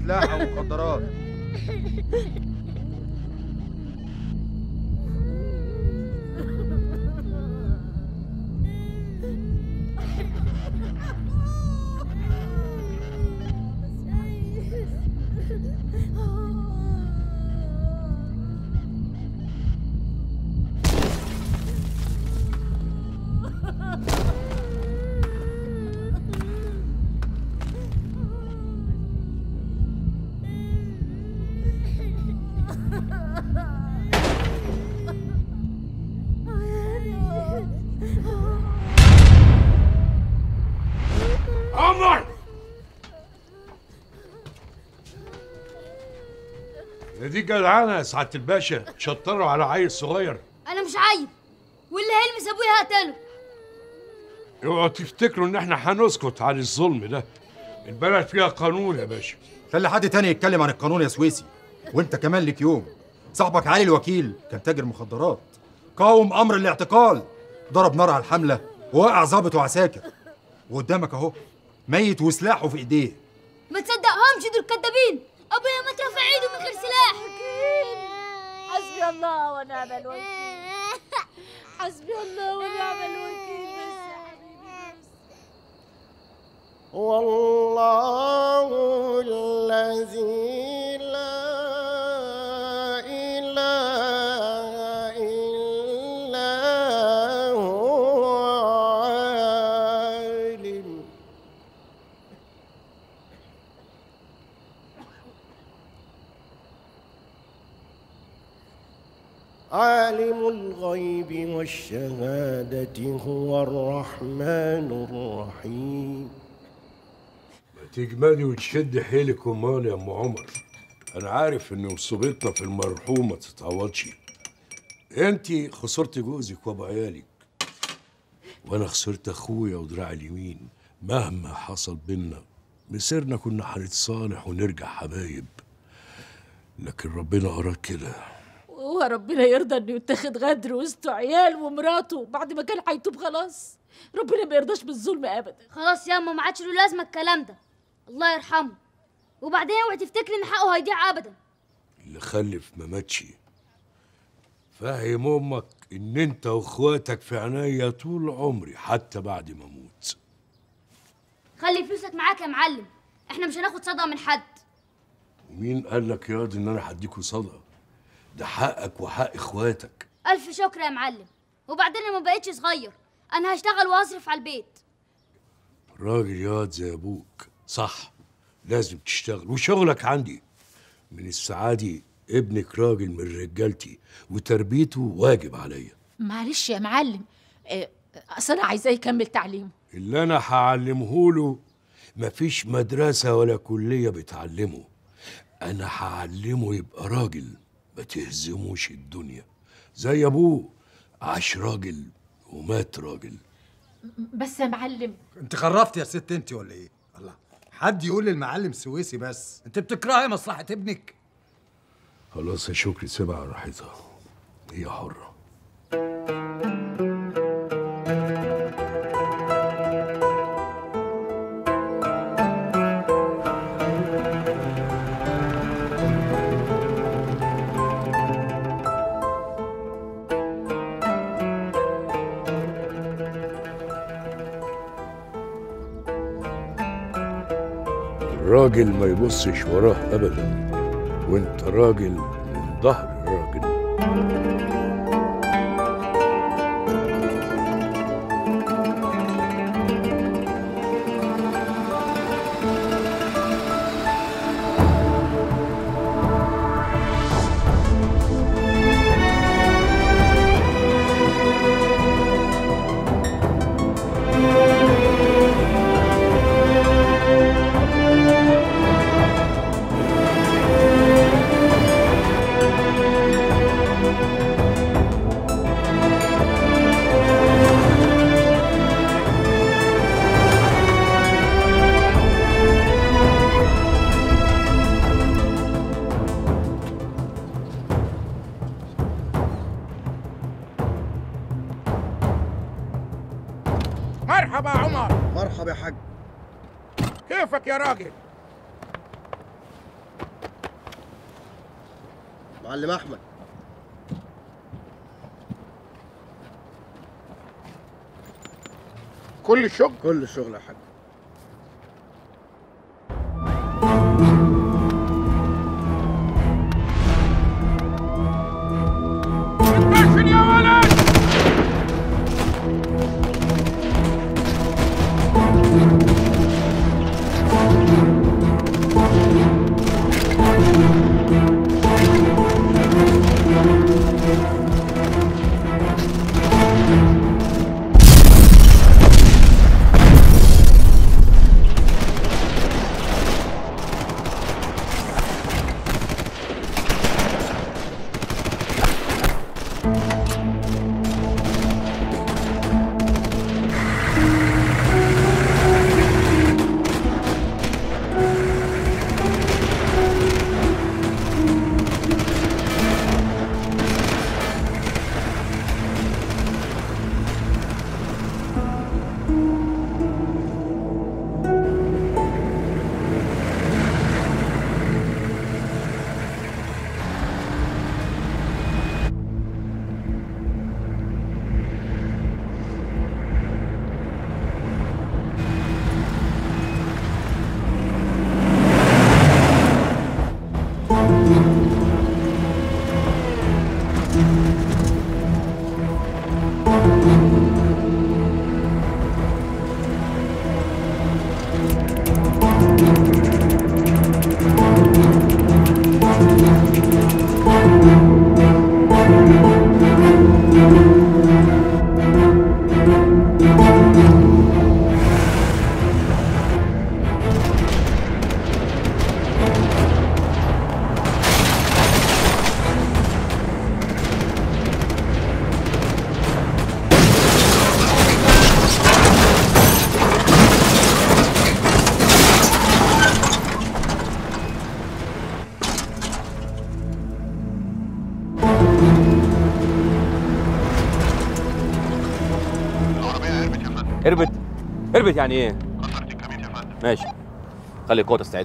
سلاح او مخدرات عمر دي جدعانه يا سعاده الباشا شطروا على عيل صغير انا مش عيب واللي هيلمس ابويا هقتله اوعوا تفتكروا ان احنا هنسكت عن الظلم ده البلد فيها قانون يا باشا خلي حد تاني يتكلم عن القانون يا سويسي وانت كمان ليك يوم صاحبك علي الوكيل كان تاجر مخدرات قاوم امر الاعتقال ضرب نار على الحمله ووقع ظابط وعساكر وقدامك اهو ميت وسلاحه في ايديه ما تصدقهمش دول كدابين ابويا ما رفع ايده من غير سلاح حسبي الله ونعم الوكيل حسبي الله ونعم الوكيل بس يا حبيبي والله الذي لا إله إلا هو عالم عالم الغيب والشهادة هو الرحمن الرحيم تجمدي وتشد حيلك امال يا ام عمر انا عارف ان مصيبتنا في المرحوم ما تتعوضش انت خسرت جوزك وابو عيالك وانا خسرت اخويا ودراع اليمين مهما حصل بينا مسيرنا كنا هنتصالح ونرجع حبايب لكن ربنا اراد كده وهو ربنا يرضى انه يتاخد غدر وسط عيال ومراته بعد ما كان هيتوب خلاص ربنا ما يرضاش بالظلم ابدا خلاص ياما ما عادش له لازمه الكلام ده الله يرحمه وبعدين اوعي تفتكري ان حقه هيضيع ابدا اللي خلف ما ماتش فاهم امك ان انت واخواتك في عينيا طول عمري حتى بعد ما اموت خلي فلوسك معاك يا معلم احنا مش هناخد صدقه من حد ومين قال لك ياض ان انا هديكوا صدقه ده حقك وحق اخواتك الف شكر يا معلم وبعدين أنا ما بقتش صغير انا هشتغل وهصرف على البيت راجل ياض زي ابوك صح لازم تشتغل وشغلك عندي من السعادة ابنك راجل من رجالتي وتربيته واجب عليا معلش يا معلم آه، اصل انا عايزاه يكمل تعليمه اللي انا هعلمه له مفيش مدرسة ولا كلية بتعلمه انا هعلمه يبقى راجل ما تهزموش الدنيا زي ابوه عاش راجل ومات راجل بس يا معلم انت خرفت يا ست انت ولا ايه الله حد يقول للمعلم سويسي بس انت بتكرهي مصلحه ابنك خلاص يا شكري سيبها على راحتها هي حرة الراجل ما يبصش وراه ابدا وانت راجل من ظهر الراجل مرحبا يا عمر مرحبا يا حاج كيفك يا راجل معلم احمد كل الشغل كل الشغل يا حاج اتمشن يا ولد هربت هربت يعني ايه؟ ماشي خلي القوة تستعد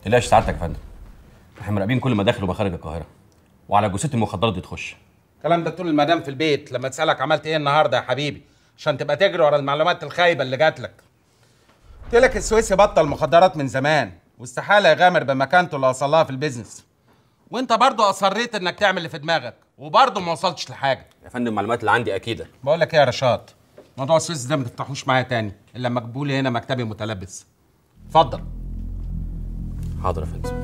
تلاقيش سعادتك يا فندم احنا مراقبين كل مداخل ومخارج القاهره وعلى جثث المخدرات دي تخش الكلام ده طول المدام في البيت لما تسالك عملت ايه النهارده يا حبيبي عشان تبقى تجري ورا المعلومات الخايبه اللي جات لك قلت لك السويسي بطل مخدرات من زمان واستحاله يغامر بمكانته اللي وصلها في البيزنس وانت برضه اصريت انك تعمل اللي في دماغك وبرضه ما وصلتش لحاجه يا فندم المعلومات اللي عندي اكيده بقول لك ايه يا رشاد موضوع السويس ده ما تفتحوش معايا تاني الا لما تجيبوا لي هنا مكتبي متلبس اتفضل حاضر يا فندم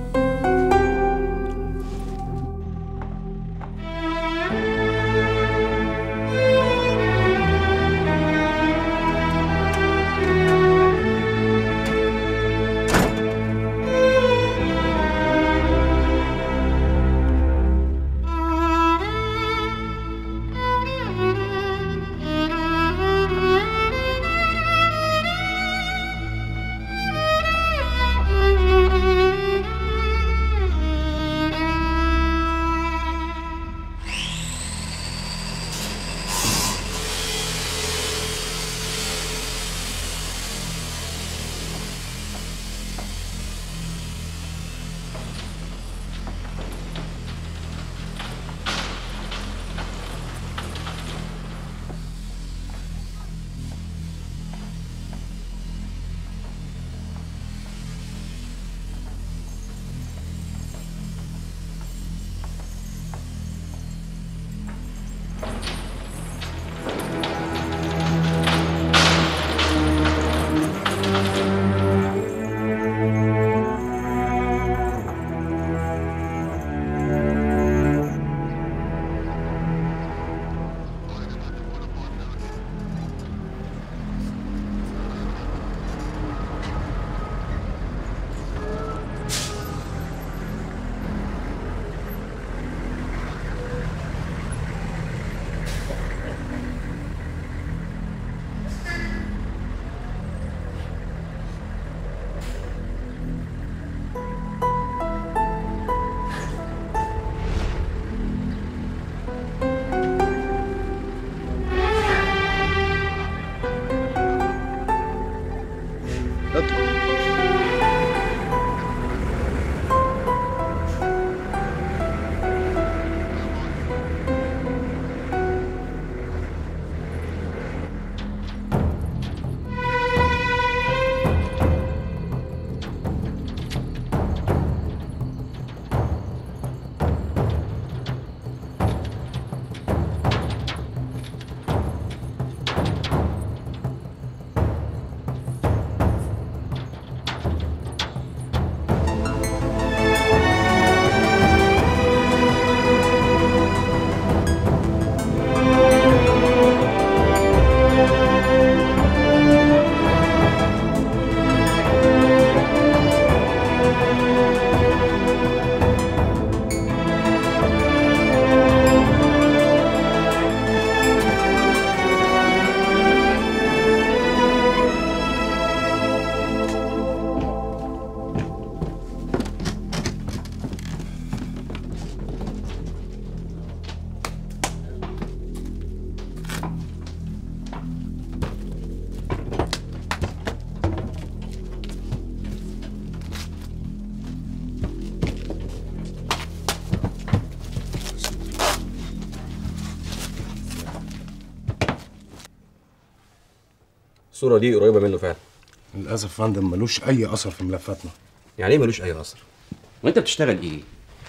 الصوره دي قريبه منه فعلا للاسف يا فندم ملوش اي اثر في ملفاتنا يعني ايه ملوش اي اثر وانت بتشتغل ايه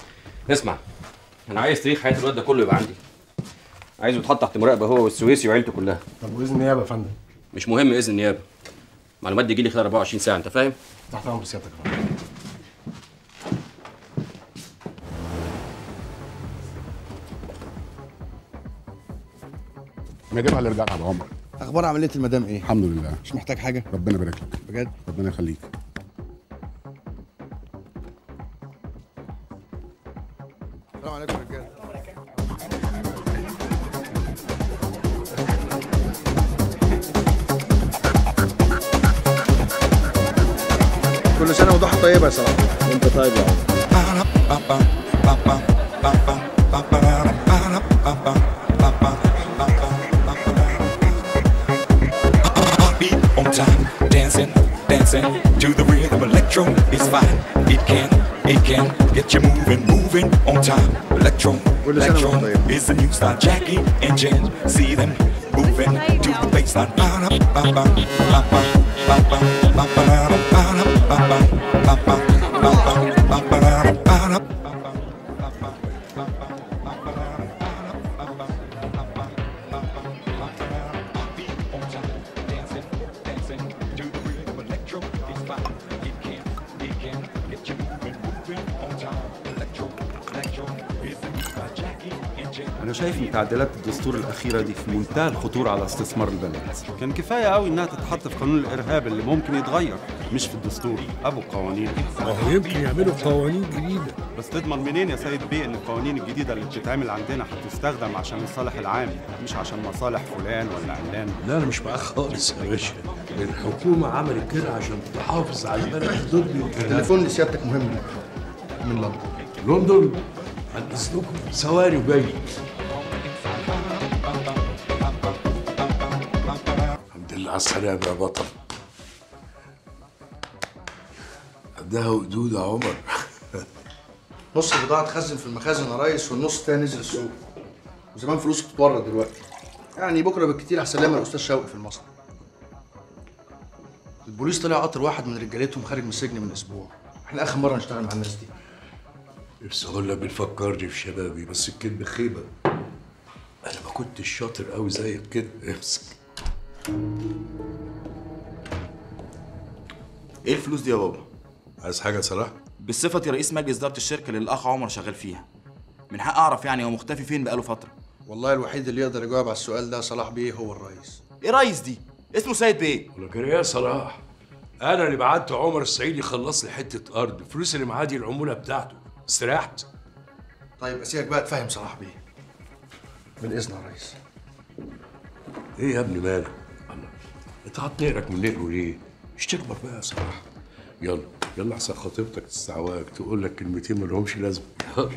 اسمع انا عايز تاريخ حياه الواد ده كله يبقى عندي عايزه يتحط تحت مراقبه هو والسويسي وعيلته كلها طب واذن النيابه يا فندم مش مهم اذن النيابه المعلومات دي تجي لي خلال 24 ساعه انت فاهم تحت امر سيادتك يا فندم مدام على رجعت على عمر اخبار عمليه المدام ايه الحمد لله مش محتاج حاجه ربنا يبارك لك بجد ربنا يخليك السلام عليكم يا رجاله كل سنه وضحى طيبه يا صلاح وانت طيب يا عمر Heartbeat on time, dancing, dancing to the rhythm. Electro is fine, it can moving, moving on time. Electro, electro is the new style. Jackie and Jen, see them moving to the baseline. Ba-da, ba-ba, ba-ba, ba-ba, ba-ba-da, ba-da, ba-ba, ba-ba, ba-ba, ba-ba-da, ba-da. أنا شايف إن تعديلات الدستور الأخيرة دي في منتهى الخطورة على استثمار البلد. كان كفاية قوي إنها تتحط في قانون الإرهاب اللي ممكن يتغير مش في الدستور أبو قوانين. ما هو يمكن يعملوا قوانين جديدة. بس تضمن منين يا سيد بيه إن القوانين الجديدة اللي بتتعمل عندنا هتستخدم عشان الصالح العام مش عشان مصالح فلان ولا علان؟ لا أنا مش معاك خالص يا باشا الحكومة عملت كده عشان تحافظ على بلد ضد الإرهاب التليفون لسيادتك مهم من لندن لندن عن إذنكم ثواني وجاي الحمد لله على السلامة يا بطل قدها وقدود يا عمر نص البضاعة اتخزن في المخازن يا ريس والنص التاني نزل السوق وزمان فلوسك بتتورد دلوقتي يعني بكره بالكتير هسلمها الاستاذ شوقي في المصنع البوليس طلع قطر واحد من رجالتهم خارج من السجن من اسبوع احنا اخر مره نشتغل مع الناس دي نفسي اقول لك بتفكرني في شبابي بس الكلمة خيبة انا ما كنتش شاطر قوي زيك كده امسك ايه الفلوس دي يا بابا؟ عايز حاجة صلاح؟ بصفتي رئيس مجلس إدارة الشركة اللي الأخ عمر شغال فيها من حق أعرف يعني هو مختفي فين بقاله فترة والله الوحيد اللي يقدر يجاوب على السؤال ده صلاح بيه هو الرئيس إيه ريس دي؟ اسمه سيد بيه ولكن ايه يا صلاح انا اللي بعت عمر السعيد يخلص لي حتة ارض الفلوس اللي معاه دي العمولة بتاعته استريحت طيب اسيبك بقى تفهم صلاح بيه بالاذن يا ريس ايه يا ابني مالك الله انت هتنقرك من نقره ليه مش تكبر بقى يا صلاح يلا يلا احسن خطيبتك تستعواك تقول لك كلمتين مالهمش لازمه يلا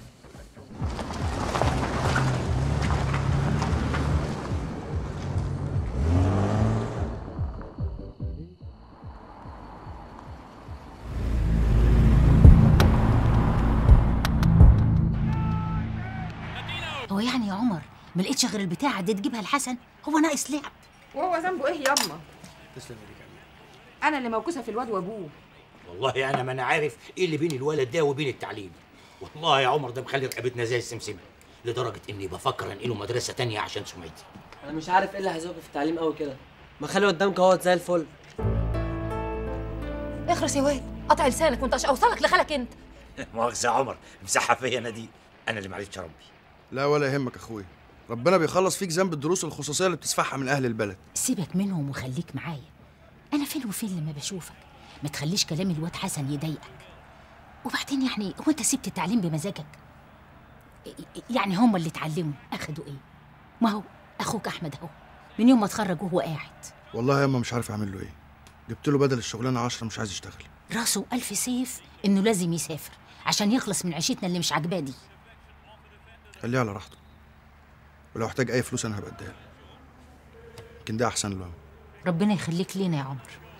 هو يعني يا عمر ما لقيتش غير البتاعه دي تجيبها لحسن هو ناقص لعب وهو ذنبه ايه ياما تسلم يا رجال انا اللي موكوسه في الواد وابوه والله انا ما انا عارف ايه اللي بين الولد ده وبين التعليم والله يا عمر ده مخلي رقبتنا زي السمسمه لدرجه اني بفكر انقله مدرسه تانية عشان سمعتي انا مش عارف ايه اللي هيزوقك في التعليم قوي كده ما خلي قدامك اهوت زي الفل اخرس يا واد قطع لسانك وانت عشان اوصلك لخالك انت مؤاخذه يا عمر مسحها فيا انا دي انا اللي معرفتش اربي لا ولا يهمك اخويا ربنا بيخلص فيك ذنب الدروس الخصوصيه اللي بتسفحها من اهل البلد سيبك منهم وخليك معايا انا فين وفين لما بشوفك ما تخليش كلام الواد حسن يضايقك وبعدين يعني هو انت سبت التعليم بمزاجك يعني هم اللي اتعلموا اخدوا ايه ما هو اخوك احمد اهو من يوم ما اتخرج وهو قاعد والله ياما مش عارف اعمل له ايه جبت له بدل الشغلانه عشرة مش عايز يشتغل راسه ألف سيف إنه لازم يسافر عشان يخلص من عيشتنا اللي مش عاجباه دي خليه على راحته ولو احتاج اي فلوس انا هبقى اديها له. يمكن ده احسن له ربنا يخليك لينا يا عمر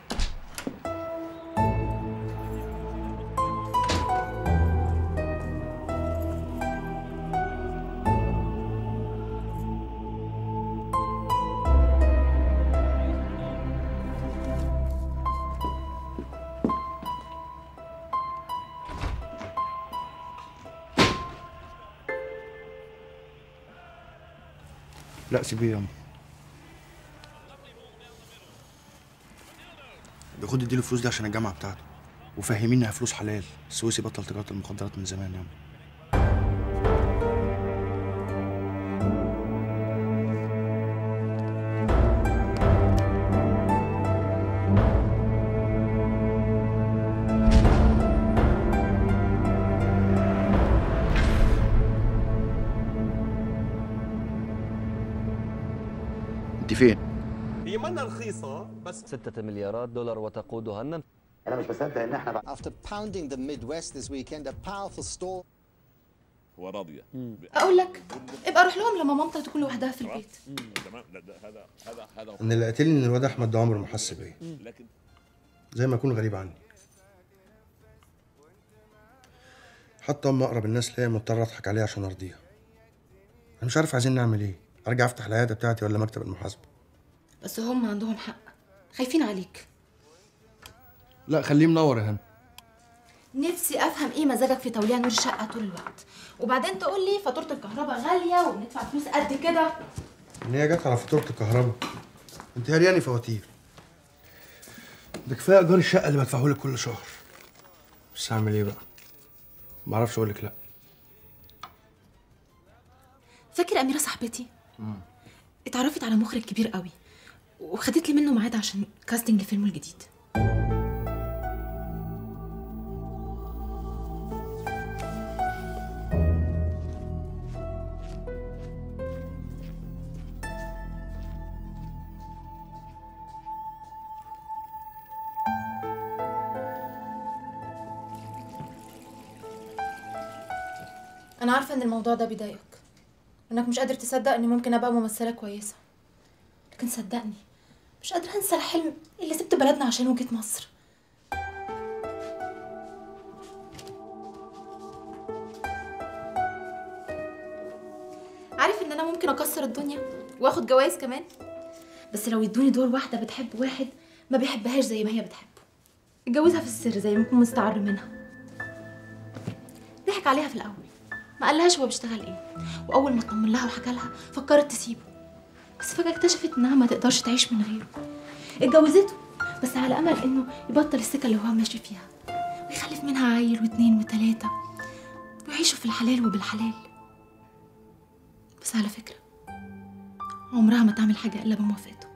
لا سيبيه ياما بياخد اديله الفلوس دي عشان الجامعه بتاعته وفهميني انها فلوس حلال السويسي بطل تجاره المخدرات من زمان ياما انت فين؟ هي منا رخيصة بس ستة مليارات دولار وتقودها النمسا انا مش مصدق ان احنا After pounding the Midwest this weekend, a powerful storm. هو راضية اقول لك ابقى روح لهم لما مامتك تكون لوحدها في البيت تمام لا، ده- هذا هذا هذا ان اللي قاتلني ان الواد احمد ده عمره ما حس بيا لكن زي ما يكون غريب عني حتى ام اقرب الناس ليا مضطر اضحك عليها عشان ارضيها انا مش عارف عايزين نعمل ايه ارجع افتح العياده بتاعتي ولا مكتب المحاسبه بس هم عندهم حق خايفين عليك لا خليه منور يا هنا نفسي افهم ايه مزاجك في توليع نور الشقه طول الوقت وبعدين تقول لي فاتوره الكهرباء غاليه وبندفع فلوس قد كده ان هي جت على فاتوره الكهرباء انت هرياني فواتير ده كفايه ايجار الشقه اللي بدفعه لك كل شهر بس هعمل ايه بقى ما اعرفش اقول لك لا فاكر اميره صاحبتي اتعرفت على مخرج كبير قوي وخدت لي منه ميعاد عشان كاستنج لفيلمه الجديد انا عارفه ان الموضوع ده بيضايقك انك مش قادر تصدق اني ممكن ابقى ممثله كويسه لكن صدقني مش قادره انسى الحلم اللي سبت بلدنا عشان وجيت مصر عارف ان انا ممكن اكسر الدنيا واخد جوائز كمان بس لو يدوني دور واحده بتحب واحد ما بيحبهاش زي ما هي بتحبه اتجوزها في السر زي ما يكون مستعر منها ضحك عليها في الاول ما قالهاش هو بيشتغل ايه واول ما اطمن لها وحكى لها فكرت تسيبه بس فجاه اكتشفت انها ما تقدرش تعيش من غيره اتجوزته بس على امل انه يبطل السكه اللي هو ماشي فيها ويخلف منها عيل واتنين وتلاته ويعيشوا في الحلال وبالحلال بس على فكره عمرها ما تعمل حاجه الا بموافقته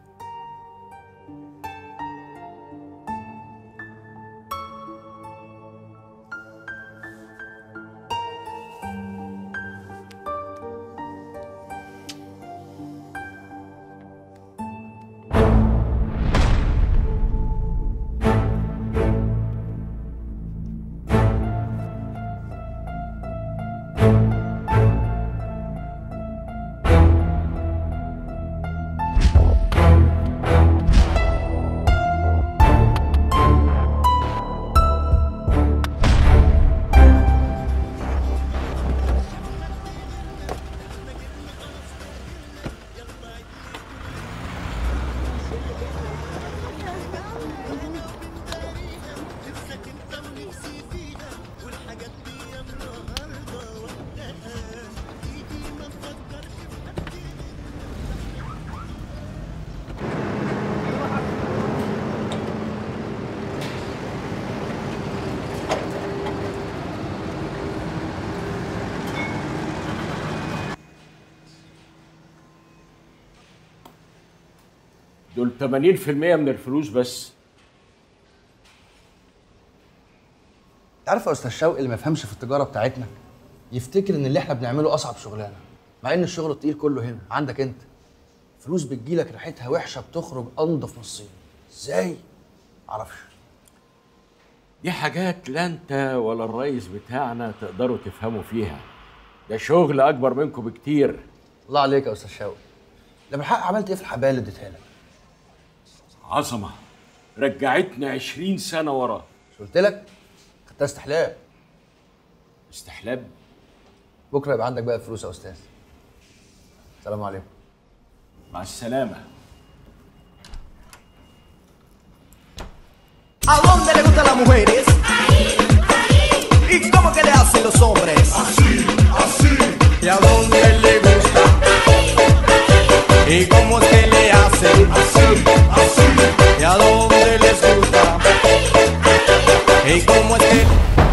دول 80% من الفلوس بس انت عارف يا استاذ شوقي اللي ما يفهمش في التجاره بتاعتنا يفتكر ان اللي احنا بنعمله اصعب شغلانه مع ان الشغل التقيل كله هنا عندك انت فلوس بتجيلك ريحتها وحشه بتخرج انضف من الصين ازاي معرفش دي حاجات لا انت ولا الرئيس بتاعنا تقدروا تفهموا فيها ده شغل اكبر منكم بكتير الله عليك يا استاذ شوقي ده بالحق عملت ايه في الحبايه اللي اديتها لك عظمه رجعتنا 20 سنه ورا مش قلت لك خدتها استحلال استحلاب بكره يبقى عندك بقى فلوس يا استاذ السلام عليكم مع السلامه ¿A dónde le gustan las mujeres? ¿Y cómo que le hacen los hombres? Así, así. ¿Y a dónde le gusta? ¿Y cómo es que le hacen? Así, así. ¿Y a dónde les gusta? ¿Y cómo es que...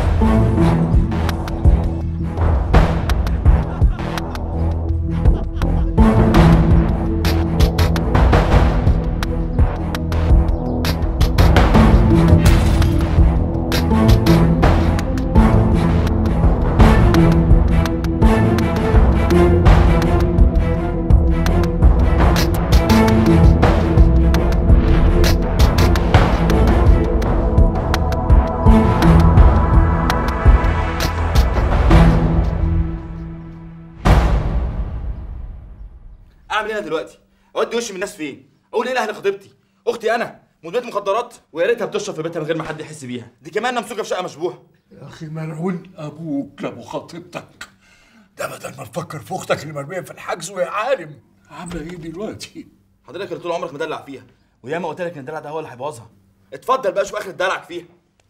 اعمل ايه انا دلوقتي؟ اودي وشي من الناس فين؟ اقول ايه لاهل خطيبتي؟ اختي انا مدمنه مخدرات ويا ريتها بتشرب في بيتها من غير ما حد يحس بيها، دي كمان ممسوكه في شقه مشبوهه. يا اخي ملعون ابوك لابو خطيبتك ده بدل ما تفكر في اختك اللي مرميه في الحجز ويا عالم عامله ايه دلوقتي؟ حضرتك اللي طول عمرك مدلع فيها وياما قلت لك ان الدلع ده هو اللي هيبوظها اتفضل بقى شوف اخر دلعك فيها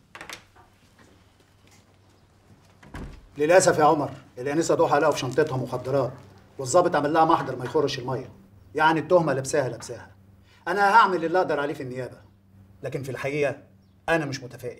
للاسف يا عمر الانسه ضحى لقوا في شنطتها مخدرات والظابط عمل لها محضر ما يخرش الميه يعني التهمه لابساها لابساها انا هعمل اللي اقدر عليه في النيابه لكن في الحقيقه انا مش متفائل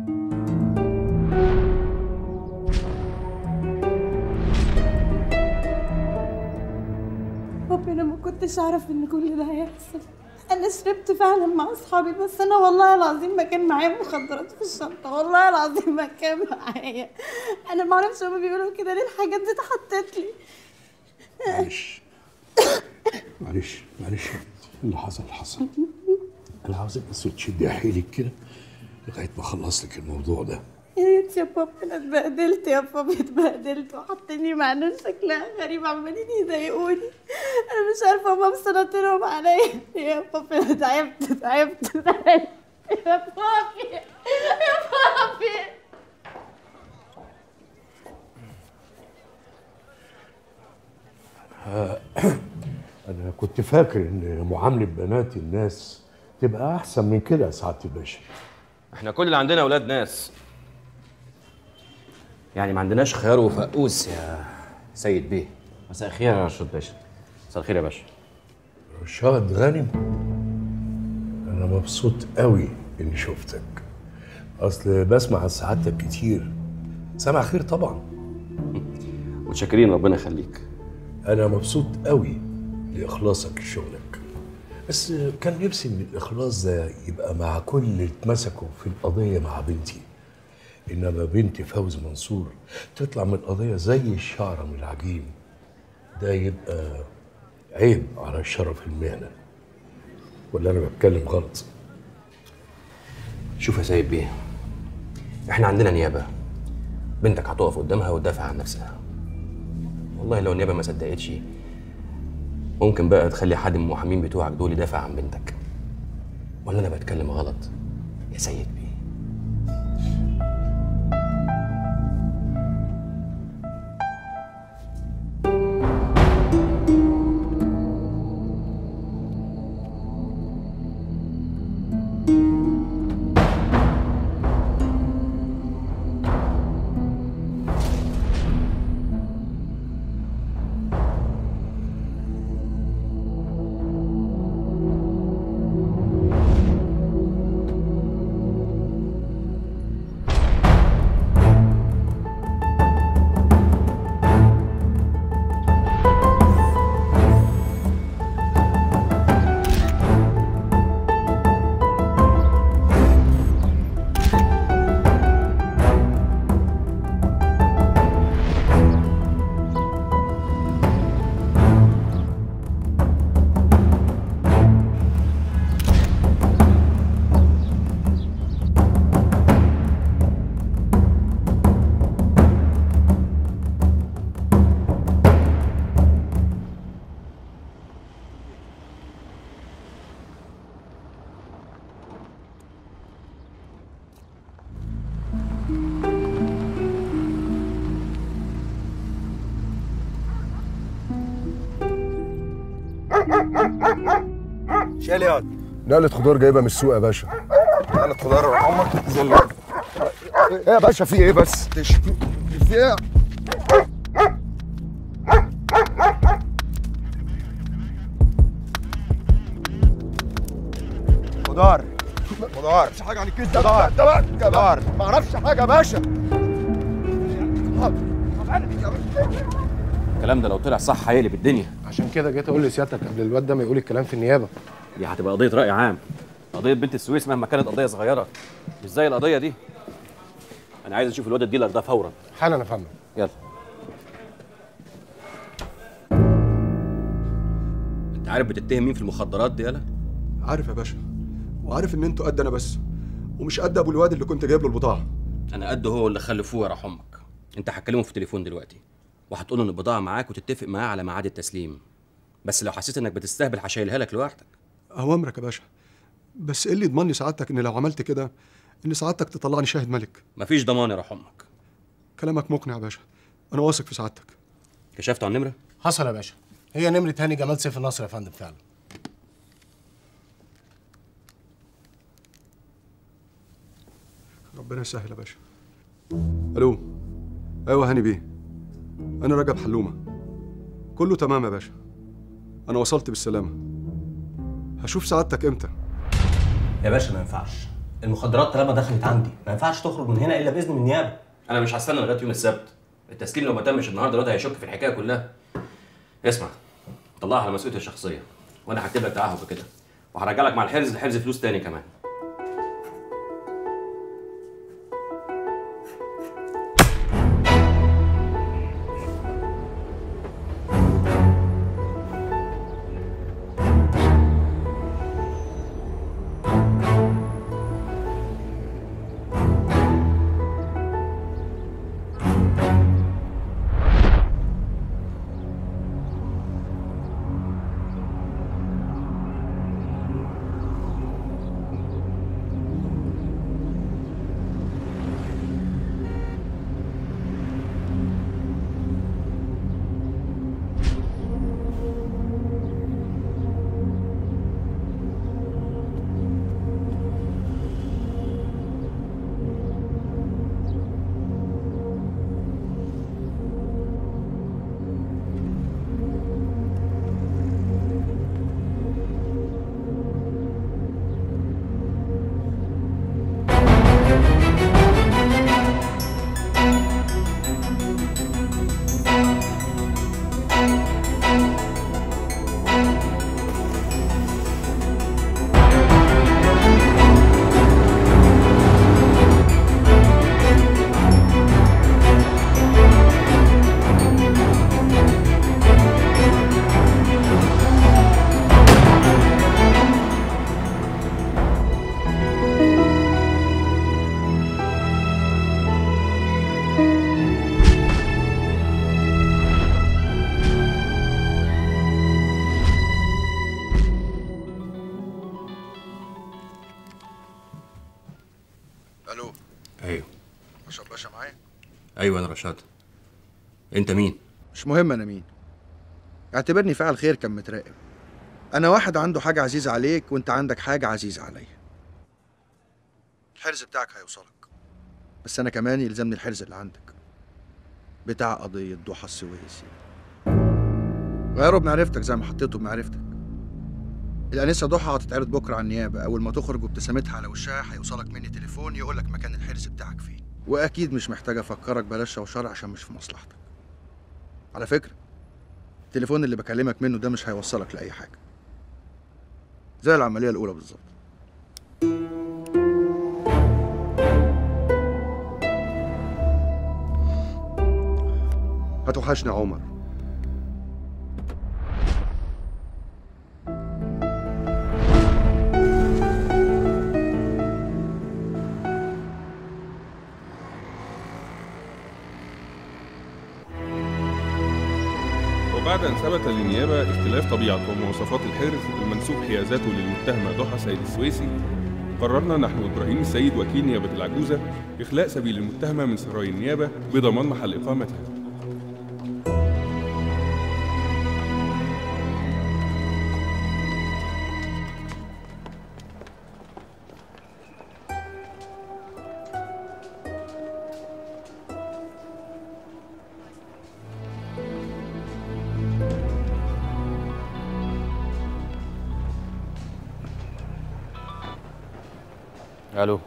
بابي انا ما كنتش اعرف ان كل ده هيحصل انا شربت فعلا مع اصحابي بس انا والله العظيم ما كان معايا مخدرات في الشنطه والله العظيم ما كان معايا انا ما اعرفش هما بيقولوا كده ليه الحاجات دي اتحطت لي معلش معلش معلش اللي حصل حصل انا عاوزك بس تشدي حيلك كده لغايه ما اخلص لك الموضوع ده يا ريت يا بابا انا اتبهدلت يا بابا اتبهدلت وحطني مع ناس شكلها غريب عمالين يضايقوني انا مش عارفه هما مسيطرهم عليا يا بابا انا تعبت تعبت تعبت يا بابي يا بابي آه، انا كنت فاكر ان معامله بنات الناس تبقى احسن من كده يا سعاده الباشا احنا كل اللي عندنا اولاد ناس يعني ما عندناش خيار وفقوس يا سيد بيه مساء الخير يا رشاد باشا مساء الخير يا باشا رشاد غانم انا مبسوط قوي اني شفتك اصل بسمع عن سعادتك كتير سامع خير طبعا متشكرين ربنا يخليك انا مبسوط قوي لاخلاصك لشغلك بس كان نفسي ان الاخلاص ده يبقى مع كل اللي اتمسكوا في القضيه مع بنتي انما بنتي فوز منصور تطلع من القضيه زي الشعره من العجين ده يبقى عيب على شرف المهنه ولا انا بتكلم غلط شوف يا سيد بيه احنا عندنا نيابه بنتك هتقف قدامها وتدافع عن نفسها والله لو النيابه ما صدقتش ممكن بقى تخلي حد من المحامين بتوعك دول يدافع عن بنتك ولا انا بتكلم غلط يا سيد بيه شال ياض نقلة خضار جايبها من السوق يا باشا نقلة خضار عمرك زي ايه يا باشا في ايه بس تش- في ايه خضار خضار مش حاجه عن الكيس ده خضار خضار ما اعرفش حاجه يا باشا الكلام ده لو طلع صح هيقلب الدنيا عشان كده جيت اقول لسيادتك قبل الواد ده ما يقول الكلام في النيابه دي هتبقى قضيه راي عام قضيه بنت السويس مهما كانت قضيه صغيره مش زي القضيه دي انا عايز اشوف الواد الديلر ده فورا حالا يا فندم يلا انت عارف بتتهم مين في المخدرات دي يالا عارف يا باشا وعارف ان انتوا قد انا بس ومش قد ابو الواد اللي كنت جايب له البضاعه انا قد هو اللي خلفوه يا راح امك انت هتكلمه في التليفون دلوقتي وهتقول له ان البضاعه معاك وتتفق معاه على ميعاد التسليم بس لو حسيت انك بتستهبل هشيلها لك لوحدك اوامرك يا باشا بس ايه اللي يضمني سعادتك ان لو عملت كده ان سعادتك تطلعني شاهد ملك مفيش ضمان يا روح امك كلامك مقنع يا باشا انا واثق في سعادتك كشفت عن النمره حصل يا باشا هي نمرة هاني جمال سيف النصر يا فندم فعلا ربنا يسهل يا باشا الو ايوه هاني بيه انا رجب حلومه كله تمام يا باشا انا وصلت بالسلامه هشوف سعادتك امتى يا باشا ما ينفعش المخدرات طالما دخلت عندي ما ينفعش تخرج من هنا الا باذن من النيابه انا مش هستنى لغايه يوم السبت التسليم لو ما تمش النهارده الواد هيشك في الحكايه كلها اسمع طلعها على مسؤوليتي الشخصيه وانا هكتب لك تعهد بكده وهرجع لك مع الحرز الحرز فلوس تاني كمان الو ايوه اشرف باشا معايا ايوه انا رشاد انت مين مش مهم انا مين اعتبرني فاعل خير كان متراقب انا واحد عنده حاجه عزيزه عليك وانت عندك حاجه عزيزه عليا الحرز بتاعك هيوصلك بس انا كمان يلزمني الحرز اللي عندك بتاع قضيه ضحى السويسي غيره بمعرفتك زي ما حطيته بمعرفتك الانسه ضحى هتتعرض بكره على النيابه اول ما تخرج وابتسامتها على وشها هيوصلك مني تليفون يقولك مكان الحرز بتاعك فين واكيد مش محتاج افكرك بلاش شوشره عشان مش في مصلحتك على فكره التليفون اللي بكلمك منه ده مش هيوصلك لاي حاجه زي العمليه الاولى بالظبط هتوحشني يا عمر وبعد أن ثبت للنيابة اختلاف طبيعة ومواصفات الحرز المنسوب حيازته للمتهمة ضحى سيد السويسي قررنا نحن إبراهيم السيد وكيل نيابة العجوزة إخلاء سبيل المتهمة من سراي النيابة بضمان محل إقامتها الو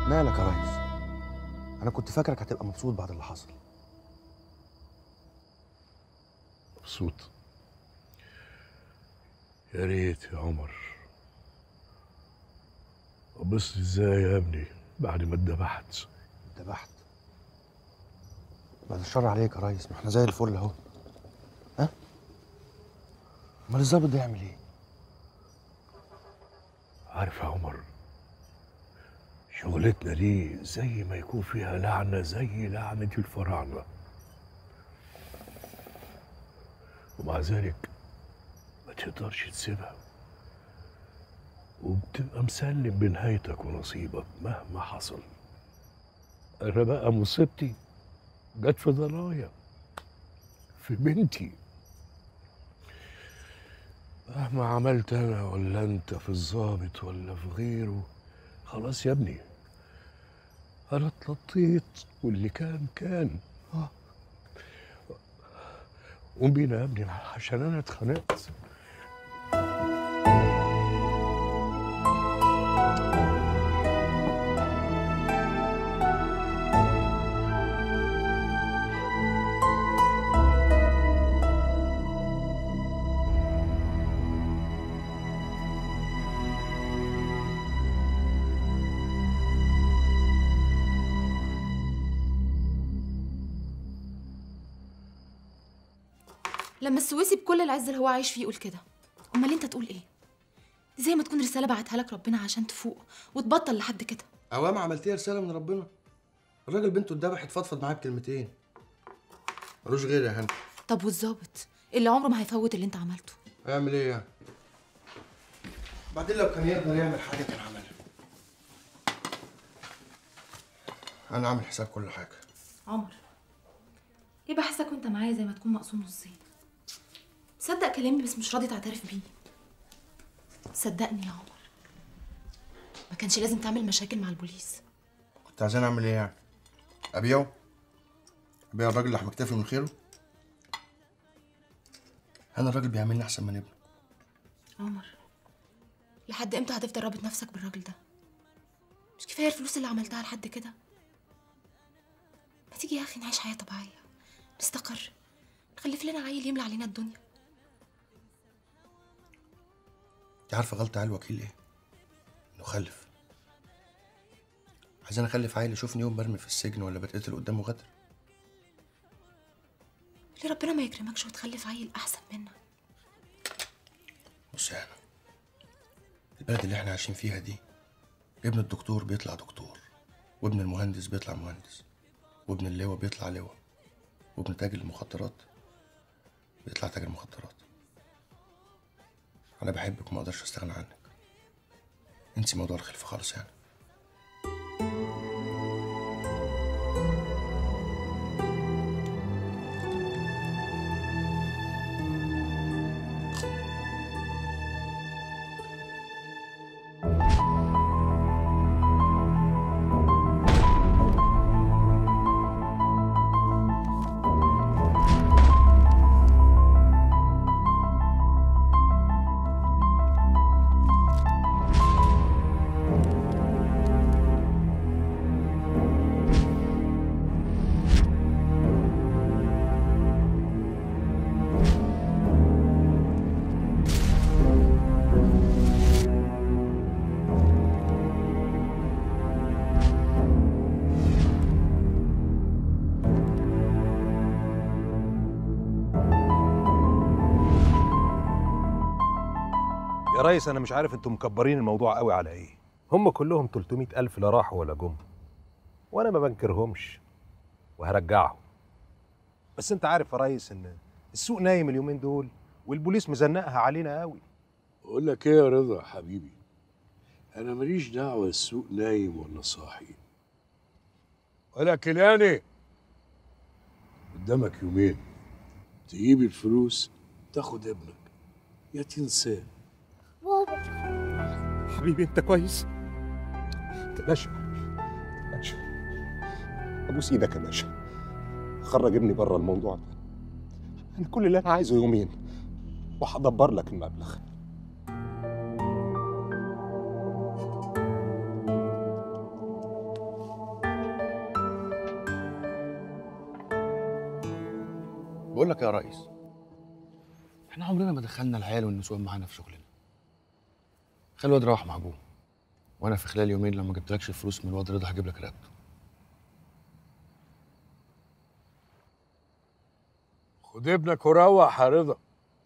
مالك يا ريس انا كنت فاكرك هتبقى مبسوط بعد اللي حصل مبسوط يا ريت يا عمر ابص ازاي يا ابني بعد ما اتذبحت ذبحت بعد الشر عليك يا ريس ما احنا زي الفل اهو ها امال الظابط ده يعمل ايه عارف يا عمر شغلتنا دي زي ما يكون فيها لعنة زي لعنة الفراعنة ومع ذلك ما تقدرش تسيبها وبتبقى مسلم بنهايتك ونصيبك مهما حصل أنا بقى مصيبتي جت في ضنايا في بنتي مهما عملت أنا ولا أنت في الظابط ولا في غيره خلاص يا ابني أنا اتلطيت واللي كان كان آه. قوم بينا يا ابني عشان أنا اتخنقت لما السويسي بكل العز اللي هو عايش فيه يقول كده امال انت تقول ايه دي زي ما تكون رساله بعتها لك ربنا عشان تفوق وتبطل لحد كده اوام عملتيها رساله من ربنا الراجل بنته اتذبحت فضفض معاه بكلمتين ملوش غير يا هاني طب والظابط اللي عمره ما هيفوت اللي انت عملته هيعمل ايه يعني بعدين لو كان يقدر يعمل حاجه كان عملها انا عامل حساب كل حاجه عمر ليه بحسك وانت معايا زي ما تكون مقسوم نصين صدق كلامي بس مش راضي تعترف بيه صدقني يا عمر ما كانش لازم تعمل مشاكل مع البوليس كنت عايزين اعمل ايه يعني ابيعه ابيع الراجل اللي مكتفي من خيره انا الراجل بيعملني احسن من ابنه عمر لحد امتى هتفضل رابط نفسك بالراجل ده مش كفايه الفلوس اللي عملتها لحد كده ما تيجي يا اخي نعيش حياه طبيعيه نستقر نخلف لنا عيل يملى علينا الدنيا انت عارفه غلطه على الوكيل ايه انه خلف عايزين اخلف عيل يشوفني يوم برمي في السجن ولا بتقتل قدامه غدر ليه ربنا ما يكرمكش وتخلف عيل احسن منك بص يا هنا البلد اللي احنا عايشين فيها دي ابن الدكتور بيطلع دكتور وابن المهندس بيطلع مهندس وابن اللواء بيطلع لواء وابن تاجر المخدرات بيطلع تاجر مخدرات انا بحبك وما اقدرش استغنى عنك انسي موضوع الخلفه خالص يعني يا ريس انا مش عارف انتم مكبرين الموضوع قوي على ايه هم كلهم 300 الف لا راحوا ولا جم وانا ما بنكرهمش وهرجعهم بس انت عارف يا ريس ان السوق نايم اليومين دول والبوليس مزنقها علينا قوي اقول لك ايه يا رضا حبيبي انا ماليش دعوه السوق نايم ولا صاحي ولا كلاني قدامك يومين تجيب الفلوس تاخد ابنك يا تنساه حبيبي انت كويس باشا باشا ابوس ايدك يا باشا خرج ابني بره الموضوع ده انا كل اللي انا عايزه يومين وهدبر لك المبلغ بقول لك يا ريس احنا عمرنا ما دخلنا العيال والنسوان معانا في شغلنا خلي الواد يروح مع ابوه وانا في خلال يومين لو ما جبتلكش الفلوس من الواد رضا هجيب لك رقبته خد ابنك وروح يا رضا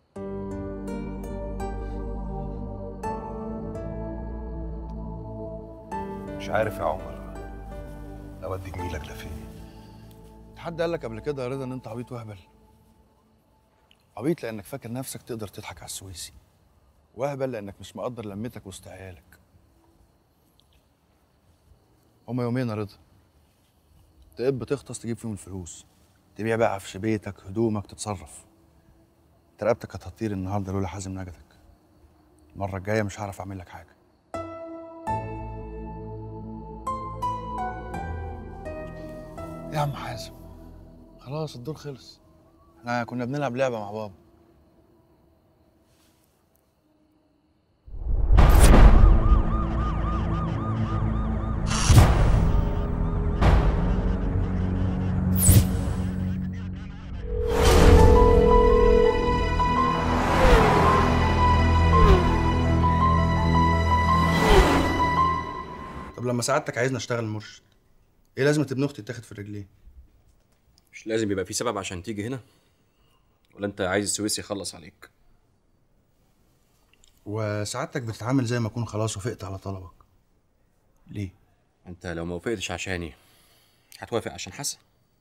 مش عارف يا عمر اودي جميلك لفين حد قال لك قبل كده يا رضا ان انت عبيط وهبل عبيط لانك فاكر نفسك تقدر تضحك على السويسي وهبل لانك مش مقدر لمتك وسط عيالك هما يومين يا رضا تقب تغطس تجيب فيهم الفلوس تبيع بقى عفش بيتك هدومك تتصرف انت رقبتك كانت هتطير النهارده لولا حازم نجدك المره الجايه مش هعرف اعمل لك حاجه يا عم حازم خلاص الدور خلص احنا كنا بنلعب لعبه مع بابا طب لما سعادتك عايزني اشتغل مرشد ايه لازمه ابن اختي يتاخد في الرجلين مش لازم يبقى في سبب عشان تيجي هنا ولا انت عايز السويسي يخلص عليك وسعادتك بتتعامل زي ما اكون خلاص وافقت على طلبك ليه انت لو ما وافقتش عشاني هتوافق عشان حسن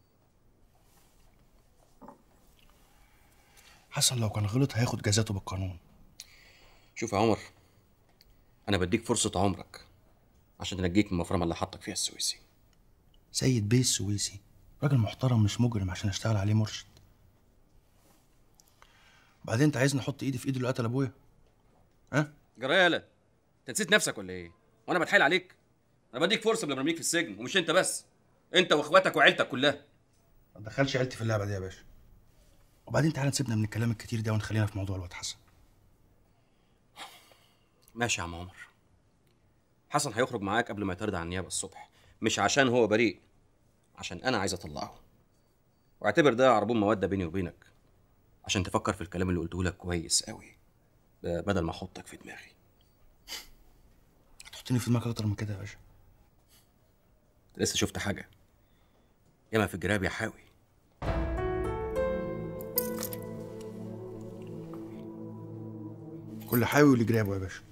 حسن لو كان غلط هياخد جزاته بالقانون شوف يا عمر انا بديك فرصه عمرك عشان تنجيك من المفرمه اللي حطك فيها السويسي سيد بيه السويسي راجل محترم مش مجرم عشان اشتغل عليه مرشد بعدين انت عايزني احط ايدي في ايد اللي قتل ابويا ها جراله انت نسيت نفسك ولا ايه وانا بتحايل عليك انا بديك فرصه قبل ما ارميك في السجن ومش انت بس انت واخواتك وعيلتك كلها ما تدخلش عيلتي في اللعبه دي يا باشا وبعدين تعالى نسيبنا من الكلام الكتير ده ونخلينا في موضوع الواد حسن ماشي يا عم عمر حسن هيخرج معاك قبل ما يترد عن النيابه الصبح مش عشان هو بريء عشان انا عايز اطلعه واعتبر ده عربون موده بيني وبينك عشان تفكر في الكلام اللي قلته لك كويس قوي ب- بدل ما احطك في دماغي تحطني في دماغك اكتر من كده يا باشا أنت لسه شفت حاجه ياما في الجراب يا حاوي كل حاوي واللي جرابه يا باشا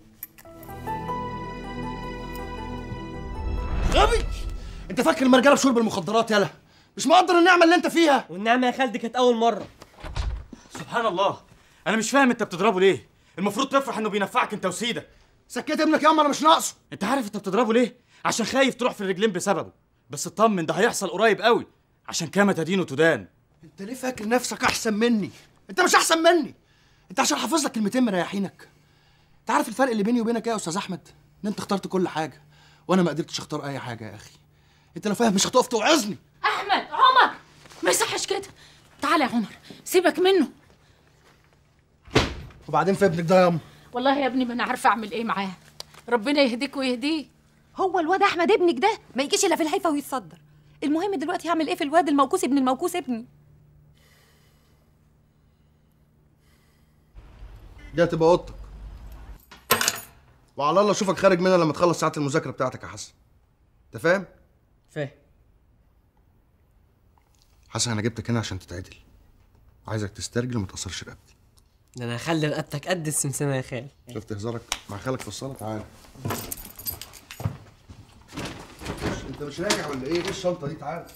غبي انت فاكر المرجله بشرب المخدرات يالا مش مقدر النعمه اللي انت فيها والنعمه يا خالدي كانت اول مره سبحان الله انا مش فاهم انت بتضربه ليه المفروض تفرح انه بينفعك انت وسيدك سكت ابنك يا عم انا مش ناقصه انت عارف انت بتضربه ليه عشان خايف تروح في الرجلين بسببه بس اطمن ده هيحصل قريب قوي عشان كما تدين وتدان انت ليه فاكر نفسك احسن مني انت مش احسن مني انت عشان حافظ لك كلمتين مريحينك انت عارف الفرق اللي بيني وبينك ايه يا استاذ احمد ان انت اخترت كل حاجه وانا ما قدرتش اختار اي حاجه يا اخي انت لو فاهم مش هتقف توعظني احمد عمر ما يصحش كده تعالى يا عمر سيبك منه وبعدين في ابنك ده يا ام والله يا ابني ما انا عارفه اعمل ايه معاه ربنا يهديك ويهديه هو الواد احمد ابنك ده ما يجيش الا في الهيفا ويتصدر المهم دلوقتي هعمل ايه في الواد الموكوس ابن الموكوس ابني دي هتبقى اوضتك وعلى الله اشوفك خارج منها لما تخلص ساعات المذاكره بتاعتك يا حسن انت فاهم فاهم حسن انا جبتك هنا عشان تتعدل عايزك تسترجل وما تاثرش رقبتي ده انا هخلي رقبتك قد السمسمه يا خال شفت هزارك مع خالك في الصاله تعالى انت مش راجع ولا ايه ايه الشنطه دي تعالى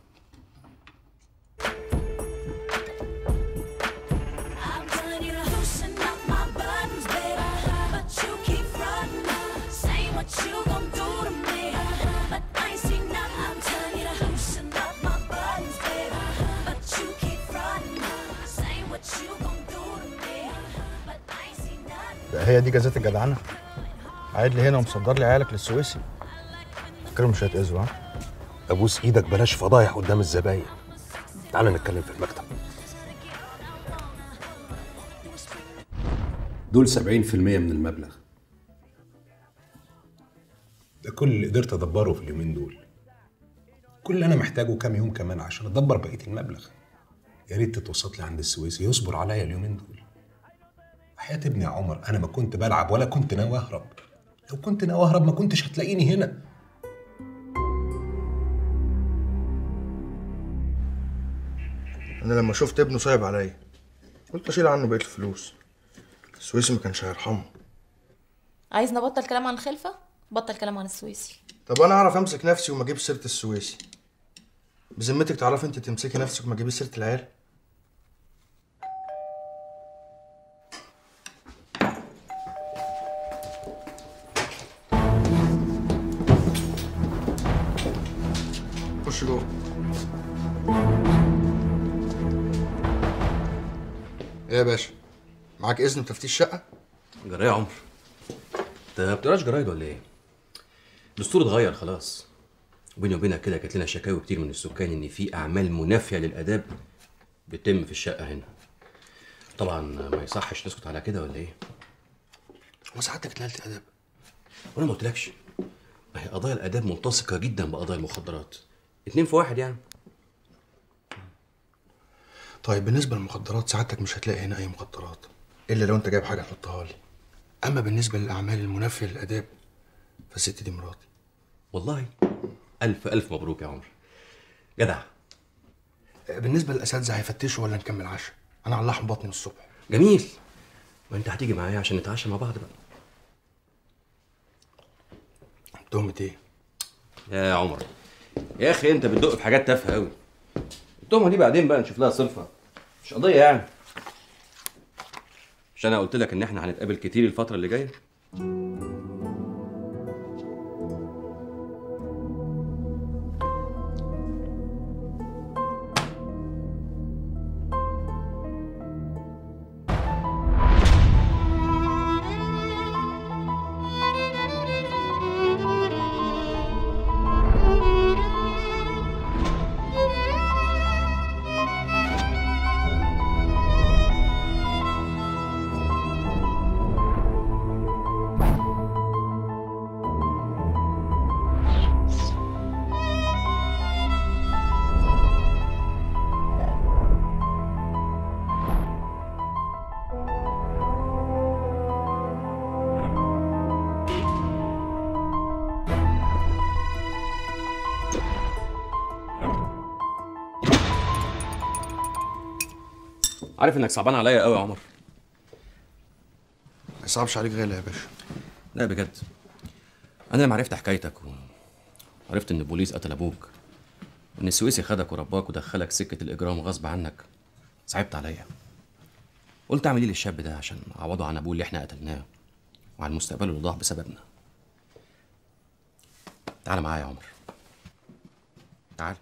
I'm telling you to loosen up my buttons, baby. But you keep frontin', saying what you gon' do to me. But I ain't seen nothing. I'm telling you to loosen up my buttons, baby. But you keep frontin', saying what you gon' do to me. But I ain't seen nothing. بقى هي دي جزات الجدعنه قاعد لي هنا ومصدر لي عيالك للسويسي فاكرهم مش هيتأذوا ها ابوس ايدك بلاش فضايح قدام الزباين تعال نتكلم في المكتب دول 70% من المبلغ ده كل اللي قدرت ادبره في اليومين دول كل اللي انا محتاجه كام يوم كمان عشان ادبر بقيه المبلغ يا ريت تتوسط لي عند السويسي يصبر عليا اليومين دول حياة ابني يا عمر انا ما كنت بلعب ولا كنت ناوي اهرب لو كنت ناوي اهرب ما كنتش هتلاقيني هنا انا لما شفت ابنه صعب عليا قلت اشيل عنه بقيه الفلوس السويسي ما كانش هيرحمه عايز نبطل كلام عن الخلفه بطل كلام عن السويسي طب انا اعرف امسك نفسي وما اجيب سيره السويسي بذمتك تعرفي انت تمسكي نفسك وما تجيبي سيره العيال خش جوه ايه يا باشا معاك اذن تفتيش شقه جرايه يا عمر انت ما بتقراش جرايد ولا ايه؟ الدستور اتغير خلاص وبيني وبينك كده جات لنا شكاوي كتير من السكان ان في اعمال منافيه للاداب بتتم في الشقه هنا طبعا ما يصحش نسكت على كده ولا ايه؟ هو سعادتك اتنقلت اداب وانا ما قلتلكش ما هي قضايا الاداب ملتصقه جدا بقضايا المخدرات اتنين في واحد يعني طيب بالنسبه للمخدرات سعادتك مش هتلاقي هنا اي مخدرات الا لو انت جايب حاجه تحطها لي اما بالنسبه للاعمال المنافيه للاداب فالست دي مراتي والله الف الف مبروك يا عمر جدع بالنسبه للاساتذه هيفتشوا ولا نكمل عشاء انا على لحم بطني من الصبح جميل وانت هتيجي معايا عشان نتعشى مع بعض بقى تهمه ايه يا عمر يا اخي انت بتدق في حاجات تافهه قوي التهمه دي بعدين بقى نشوف لها صرفه مش قضيه يعني مش انا قلت لك ان احنا هنتقابل كتير الفتره اللي جايه عارف انك صعبان عليا قوي يا عمر ما يصعبش عليك غالي يا باشا لا بجد انا لما عرفت حكايتك وعرفت ان البوليس قتل ابوك وان السويسي خدك ورباك ودخلك سكه الاجرام غصب عنك صعبت عليا قلت اعمل ايه للشاب ده عشان اعوضه عن ابوه اللي احنا قتلناه وعن مستقبله اللي ضاع بسببنا تعال معايا يا عمر تعال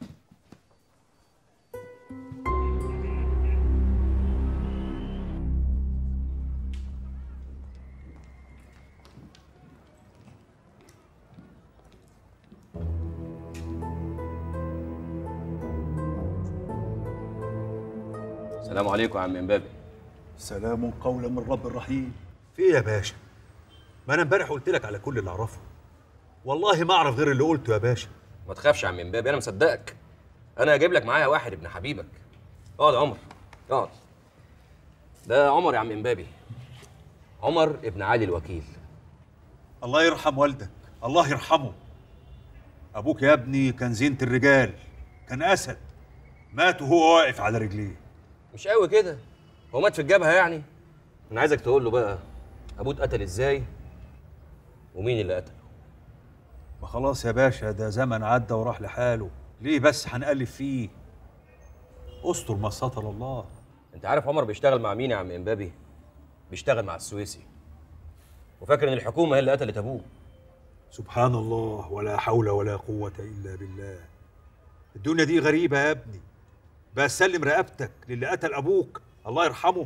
السلام عليكم يا عم امبابي سلام قولا من رب رحيم في ايه يا باشا ما انا امبارح قلت لك على كل اللي اعرفه والله ما اعرف غير اللي قلته يا باشا ما تخافش يا عم امبابي انا مصدقك انا هجيب لك معايا واحد ابن حبيبك اقعد يا عمر اقعد ده عمر يا عم امبابي عمر ابن علي الوكيل الله يرحم والدك الله يرحمه ابوك يا ابني كان زينة الرجال كان اسد مات وهو واقف على رجليه مش قوي كده هو مات في الجبهه يعني انا عايزك تقول له بقى ابوه اتقتل ازاي ومين اللي قتله ما خلاص يا باشا ده زمن عدى وراح لحاله ليه بس هنقلب فيه استر ما ستر الله انت عارف عمر بيشتغل مع مين يا عم امبابي بيشتغل مع السويسي وفاكر ان الحكومه هي اللي قتلت ابوه سبحان الله ولا حول ولا قوة إلا بالله الدنيا دي غريبة يا ابني بس سلم رقبتك للي قتل أبوك الله يرحمه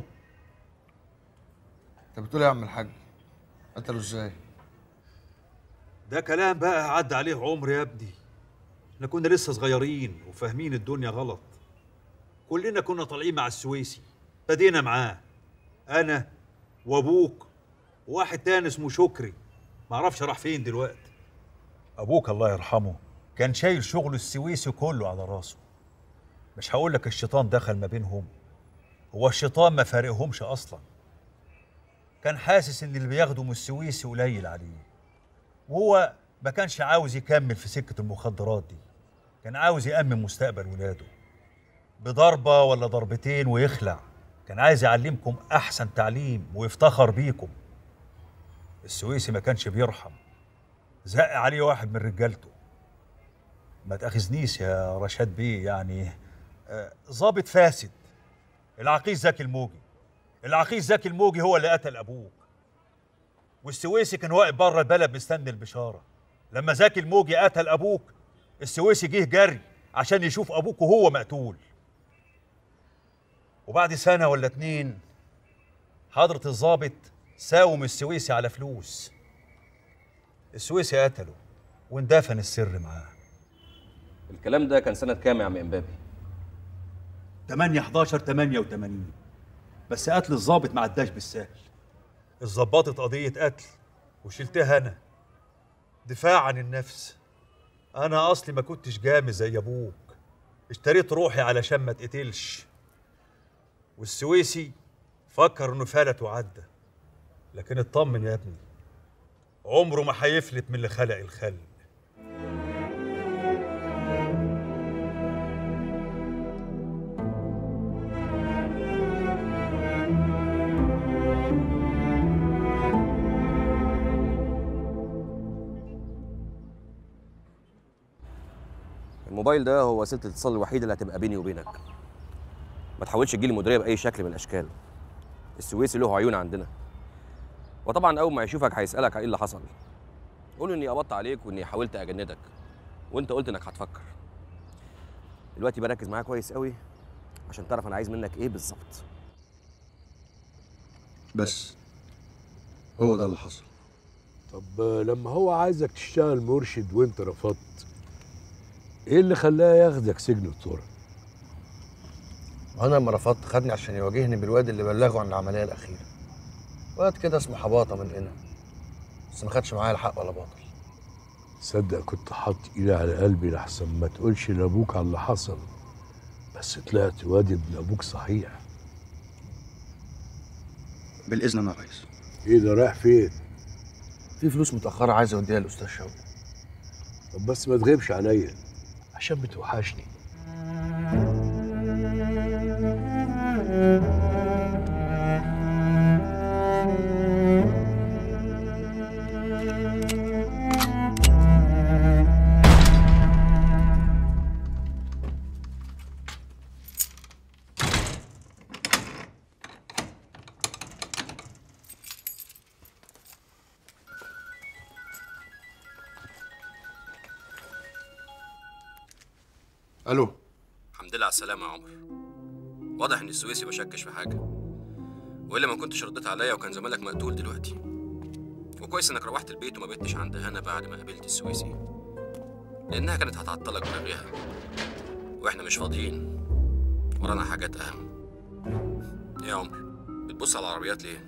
انت بتقول ايه يا عم الحاج قتلوا ازاي ده كلام بقى عدى عليه عمر يا ابني احنا كنا لسه صغيرين وفاهمين الدنيا غلط كلنا كنا طالعين مع السويسي بدينا معاه انا وابوك وواحد تاني اسمه شكري معرفش راح فين دلوقتي ابوك الله يرحمه كان شايل شغل السويسي كله على راسه مش هقول لك الشيطان دخل ما بينهم هو الشيطان ما فارقهمش اصلا كان حاسس ان اللي بياخده من السويسي قليل عليه وهو ما كانش عاوز يكمل في سكه المخدرات دي كان عاوز يأمن مستقبل ولاده بضربه ولا ضربتين ويخلع كان عايز يعلمكم احسن تعليم ويفتخر بيكم السويسي ما كانش بيرحم زق عليه واحد من رجالته ما تاخذنيش يا رشاد بيه يعني آه، ظابط فاسد العقيد زكي الموجي العقيد زكي الموجي هو اللي قتل ابوك والسويسي كان واقف بره البلد مستني البشاره لما زكي الموجي قتل ابوك السويسي جه جري عشان يشوف ابوك وهو مقتول وبعد سنه ولا اتنين حضرة الظابط ساوم السويسي على فلوس السويسي قتله واندفن السر معاه الكلام ده كان سنة كام يا عم امبابي؟ 8 11 88 بس قتل الظابط ما عداش بالسهل اتظبطت قضية قتل وشلتها أنا دفاع عن النفس أنا أصلي ما كنتش جامد زي أبوك اشتريت روحي علشان ما اتقتلش والسويسي فكر إنه فلت وعدى لكن اطمن يا ابني عمره ما هيفلت من اللي خلق الخلق الموبايل ده هو وسيلة الاتصال الوحيدة اللي هتبقى بيني وبينك ما تحاولش تجيلي مديرية بأي شكل من الأشكال السويسي له عيون عندنا وطبعا أول ما يشوفك هيسألك على إيه اللي حصل قول إني قبضت عليك وإني حاولت أجندك وأنت قلت إنك هتفكر دلوقتي بركز معايا كويس قوي عشان تعرف أنا عايز منك إيه بالظبط بس هو ده اللي حصل طب لما هو عايزك تشتغل مرشد وانت رفضت ايه اللي خلاه ياخدك سجن الطرق وانا لما رفضت خدني عشان يواجهني بالواد اللي بلغه عن العمليه الاخيره واد كده اسمه حباطه من هنا بس ما خدش معايا الحق ولا باطل صدق كنت حاطط ايدي على قلبي لحسن ما تقولش لابوك على اللي حصل بس طلعت واد ابن ابوك صحيح بالاذن انا يا ريس ايه ده رايح فين في فلوس متاخره عايز اوديها للاستاذ شوقي طب بس ما تغيبش عليا عشان بتوحشني الو الحمد لله على السلامة يا عمر واضح إن السويسي بشكش في حاجة وإلا ما كنتش رديت عليا وكان زمانك مقتول دلوقتي وكويس إنك روحت البيت وما بيتش عند هنا بعد ما قابلت السويسي لأنها كانت هتعطلك بغيها وإحنا مش فاضيين ورانا حاجات أهم إيه يا عمر بتبص على العربيات ليه؟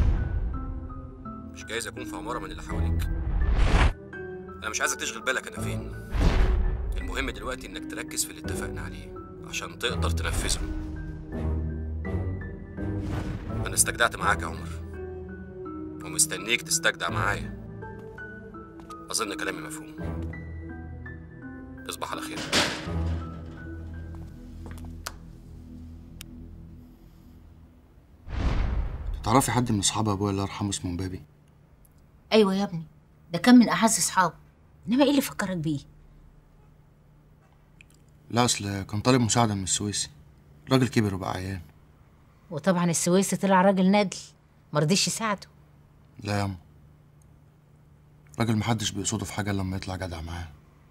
مش جايز أكون في عمارة من اللي حواليك أنا مش عايزك تشغل بالك أنا فين المهم دلوقتي إنك تركز في اللي اتفقنا عليه عشان تقدر تنفذه أنا استجدعت معاك يا عمر ومستنيك تستجدع معايا أظن كلامي مفهوم تصبح على خير تعرفي حد من اصحاب ابويا الله يرحمه اسمه مبابي ايوه يا ابني ده كان من اعز اصحابه انما ايه اللي فكرك بيه لا اصل كان طالب مساعده من السويسي راجل كبر وبقى عيان وطبعا السويسي طلع راجل ندل مرضيش يساعده لا يا أم راجل محدش بيقصده في حاجه إلا لما يطلع جدع معاه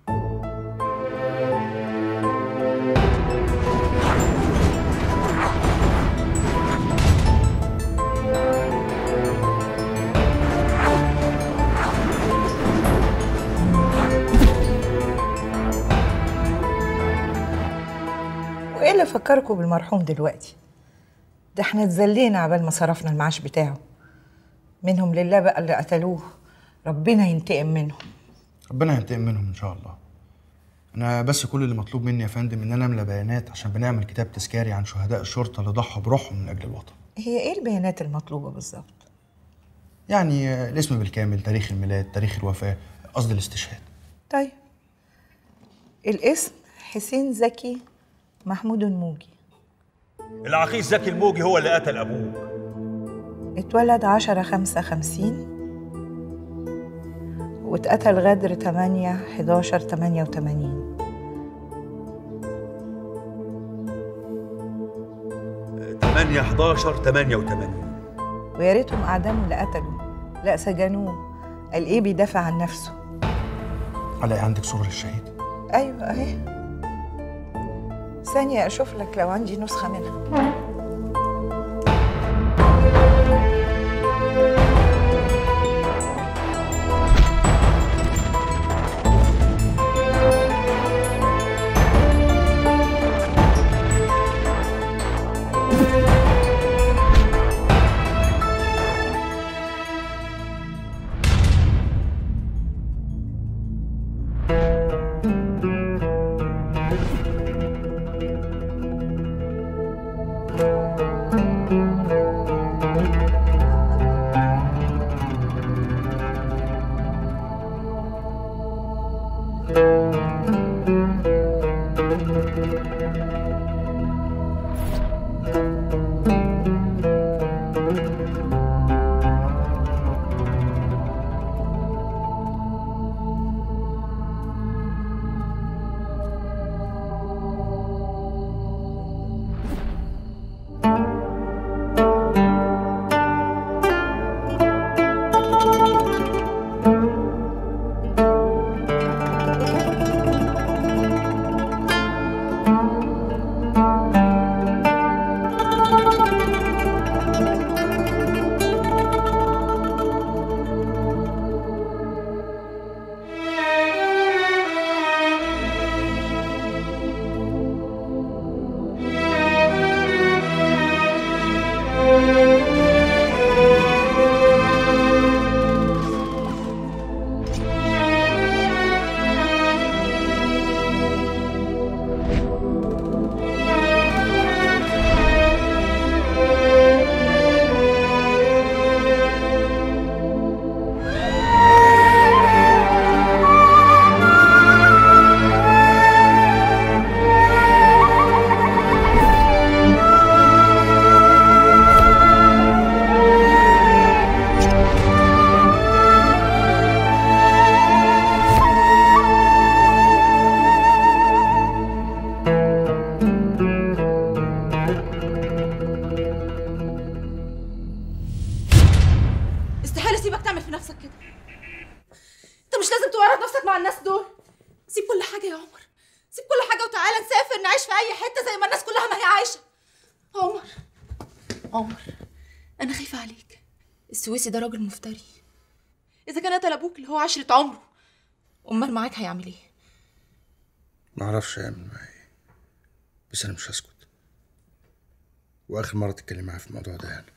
وايه اللي فكركم بالمرحوم دلوقتي ده احنا اتذلينا عبال ما صرفنا المعاش بتاعه منهم لله بقى اللي قتلوه ربنا ينتقم منهم ربنا ينتقم منهم ان شاء الله انا بس كل اللي مطلوب مني يا فندم ان انا املى بيانات عشان بنعمل كتاب تذكاري عن شهداء الشرطه اللي ضحوا بروحهم من اجل الوطن هي ايه البيانات المطلوبه بالظبط يعني آه، الاسم بالكامل تاريخ الميلاد تاريخ الوفاه قصدي الاستشهاد طيب الاسم حسين زكي محمود الموجي العقيد زكي الموجي هو اللي قتل ابوك اتولد عشرة خمسة خمسين واتقتل غدر تمانية حداشر تمانية وتمانين 8 11 88 ويا ريتهم أعدموا اللي قتلوا لا سجنوه قال إيه بيدافع عن نفسه الاقي عندك صوره للشهيد أيوة أهي ثانية أشوف لك لو عندي نسخة منها استحاله اسيبك تعمل في نفسك كده انت مش لازم تورط نفسك مع الناس دول سيب كل حاجه يا عمر سيب كل حاجه وتعالى نسافر نعيش في اي حته زي ما الناس كلها ما هي عايشه عمر عمر انا خايفه عليك السويسي ده راجل مفتري اذا كان قتل ابوك اللي هو عشره عمره امال معاك هيعمل ايه معرفش هيعمل معايا ايه بس انا مش هسكت واخر مره تتكلم معايا في الموضوع ده يعني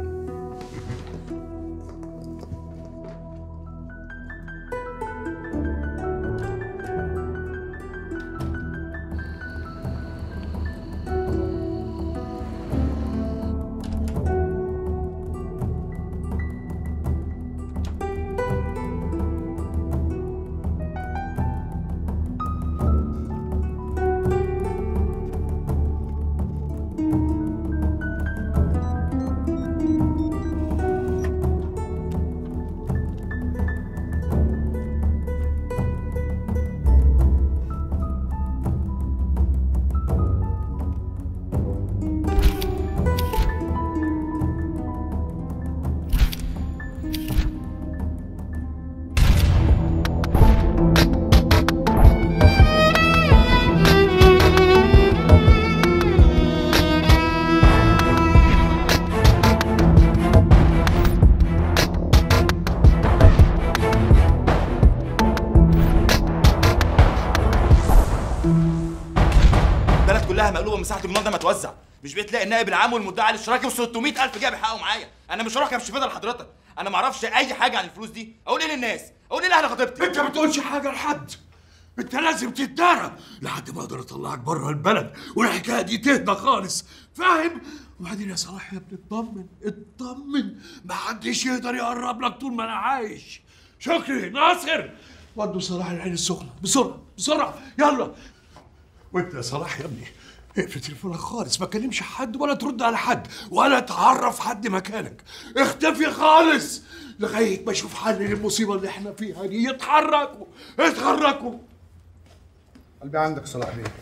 البلد كلها مقلوبه من ساعه المال ده ما توزع مش بتلاقي النائب العام والمدعي على الاشتراكي و600 الف جاي بيحققوا معايا انا مش هروح كبش فدا لحضرتك انا ما اعرفش اي حاجه عن الفلوس دي اقول ايه للناس اقول ايه لاهل خطيبتي انت ما بتقولش حاجه لحد انت لازم تتدرب لحد ما اقدر اطلعك بره البلد والحكايه دي تهدى خالص فاهم وبعدين يا صلاح يا ابني اطمن اطمن ما حدش يقدر يقرب لك طول ما انا عايش شكري ناصر ودوا صلاح العين السخنه بسرعه بسرعه يلا وانت يا صلاح يا ابني اقفل تليفونك خالص ما تكلمش حد ولا ترد على حد ولا تعرف حد مكانك اختفي خالص لغايه ما اشوف حل للمصيبه اللي احنا فيها دي يتحركوا اتحركوا قلبي عندك صلاح بيه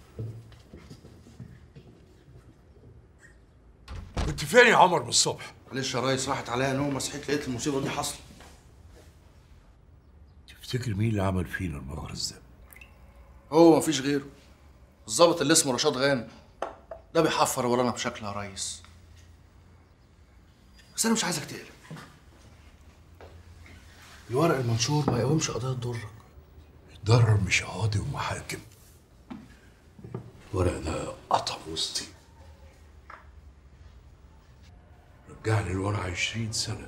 كنت فين يا عمر من الصبح؟ معلش يا ريس راحت عليا نوم صحيت لقيت المصيبه دي حصلت تفتكر مين اللي عمل فينا المغرز ده؟ هو مفيش غيره الظابط اللي اسمه رشاد غانم ده بيحفر ورانا بشكل يا ريس بس انا مش عايزك تقلق الورق المنشور ما يقومش قضيه تضرك ضرر مش قاضي ومحاكم الورق ده قطع وسطي رجعني لورا عشرين سنة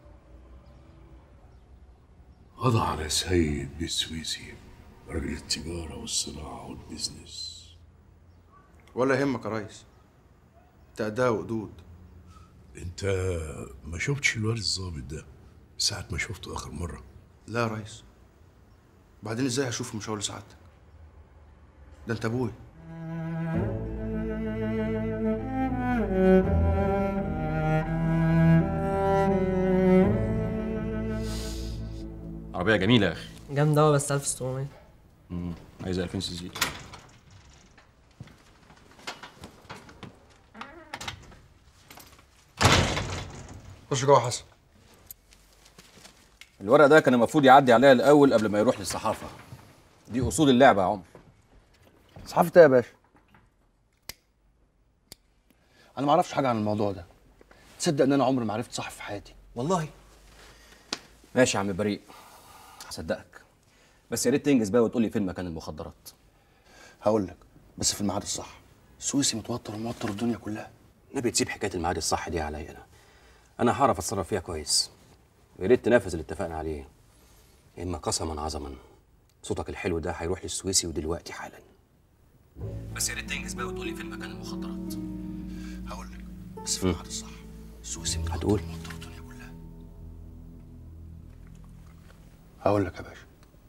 قضى على سيد بالسويسي راجل التجارة والصناعة والبزنس ولا يهمك يا ريس تأداه وقدود انت ما شفتش الواد الظابط ده ساعة ما شفته آخر مرة لا يا ريس بعدين ازاي هشوفه مش هقول لسعادتك ده انت ابوي عربية جميلة يا أخي جامدة أوي بس 1600 امم عايزة 2000 سي سي خش جوه يا حسن الورق ده كان المفروض يعدي عليا الاول قبل ما يروح للصحافه دي اصول اللعبه يا عمر صحافة ايه يا باشا؟ انا ما اعرفش حاجه عن الموضوع ده تصدق ان انا عمري ما عرفت صحفي في حياتي والله ماشي يا عم بريء هصدقك بس يا ريت تنجز بقى وتقول لي فين مكان المخدرات هقول لك بس في الميعاد الصح السويسي متوتر وموتر الدنيا كلها نبي تسيب حكايه الميعاد الصح دي عليا انا انا هعرف اتصرف فيها كويس ويا ريت تنفذ اللي اتفقنا عليه يا اما قسما عظما صوتك الحلو ده هيروح للسويسي ودلوقتي حالا بس يا ريت تنجز بقى وتقول لي فين مكان المخدرات هقول لك بس في الميعاد الصح السويسي متوتر هتقول وموتر الدنيا كلها هقول لك يا باشا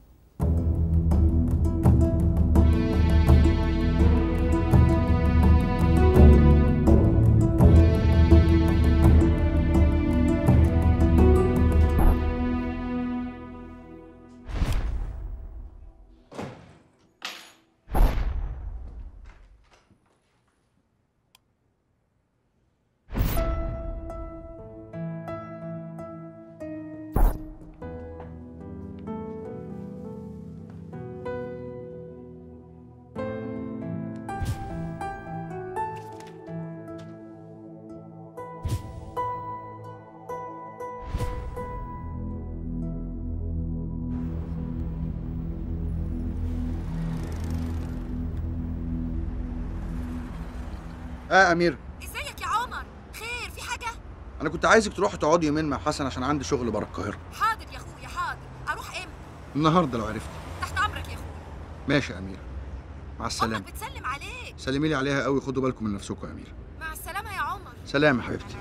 اه امير ازيك يا عمر خير في حاجه انا كنت عايزك تروحي تقعدي يومين مع حسن عشان عندي شغل بره القاهره حاضر يا اخويا حاضر اروح امتى النهارده لو عرفت تحت امرك يا اخويا ماشي يا امير مع السلامه بتسلم عليك سلمي لي عليها قوي خدوا بالكم من نفسكم يا امير مع السلامه يا عمر سلام يا حبيبتي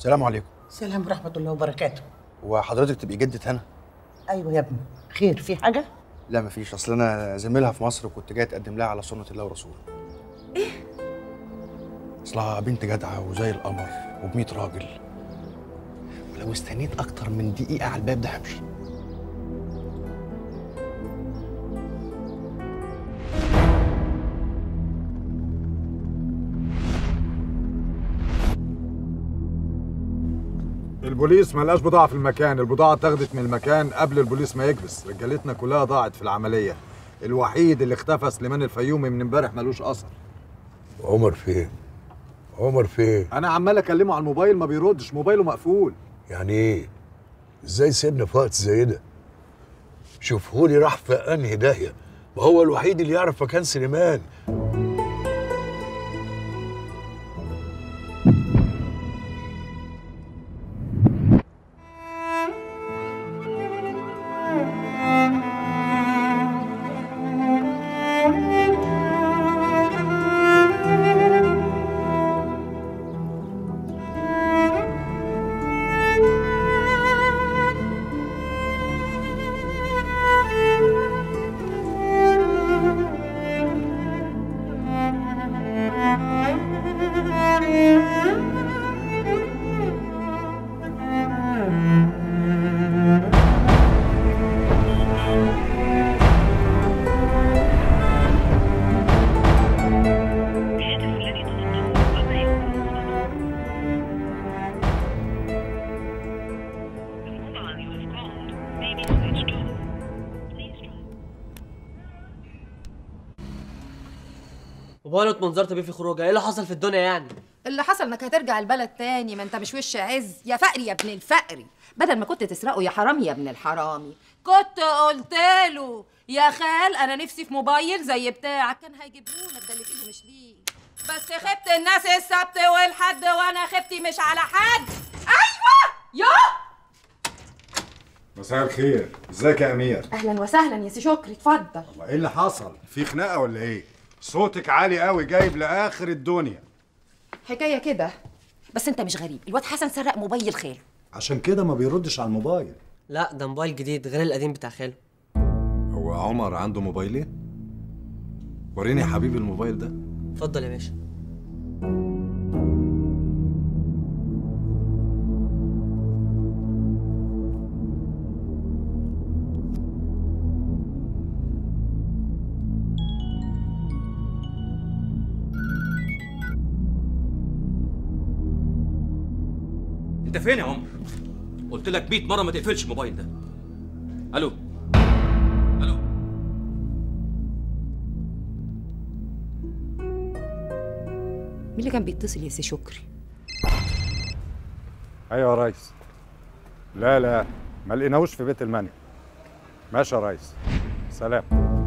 السلام عليكم سلام ورحمة الله وبركاته وحضرتك تبقي جدة هنا أيوة يا ابني خير في حاجة؟ لا مفيش اصل انا زميلها في مصر وكنت جاي اتقدم لها على سنه الله ورسوله ايه اصلها بنت جدعه وزي القمر وب راجل ولو استنيت اكتر من دقيقه على الباب ده همشي البوليس ملقاش بضاعة في المكان البضاعة اتاخدت من المكان قبل البوليس ما يكبس رجالتنا كلها ضاعت في العملية الوحيد اللي اختفى سليمان الفيومي من امبارح ملوش أثر عمر فين؟ عمر فين؟ أنا عمال أكلمه على الموبايل ما بيردش موبايله مقفول يعني إيه؟ إزاي سيبنا في وقت زي ده؟ شوفهولي راح في أنهي داهية ما هو الوحيد اللي يعرف مكان سليمان موبايله اتمنظرت بيه في خروجه ايه اللي حصل في الدنيا يعني اللي حصل انك هترجع البلد تاني ما انت مش وش عز يا فقري يا ابن الفقري بدل ما كنت تسرقه يا حرامي يا ابن الحرامي كنت قلت له يا خال انا نفسي في موبايل زي بتاعك كان هيجيبهولك ده اللي في ايده مش ليه بس خبت الناس السبت والحد وانا خبتي مش على حد ايوه يا مساء الخير ازيك يا أمير اهلا وسهلا يا سي شكري اتفضل ايه اللي حصل في خناقة ولا ايه صوتك عالي قوي جايب لآخر الدنيا حكايه كده بس انت مش غريب الواد حسن سرق موبايل خاله عشان كده ما بيردش على الموبايل لا ده موبايل جديد غير القديم بتاع خاله هو عمر عنده موبايل ايه وريني يا حبيبي الموبايل ده اتفضل يا باشا انت فين يا عمر قلت لك 100 مره ما تقفلش الموبايل ده الو الو مين اللي كان بيتصل يا سي شكري ايوه يا ريس لا لا ما لقيناهوش في بيت المنى ماشي يا ريس سلام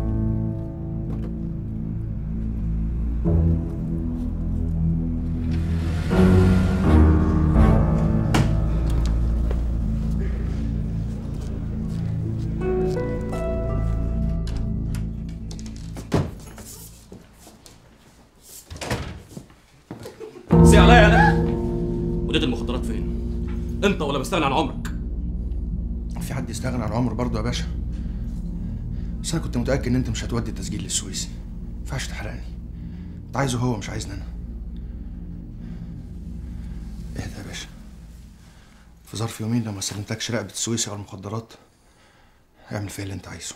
سي عليا انا وديت المخدرات فين انت ولا مستغني عن عمرك في حد يستغنى عن عمر برضه يا باشا بس انا كنت متاكد ان انت مش هتودي التسجيل للسويسي ما ينفعش تحرقني انت عايزه هو مش عايزني انا اهدى يا باشا في ظرف يومين لو ما سلمتكش رقبه السويسي على المخدرات اعمل فيا اللي انت عايزه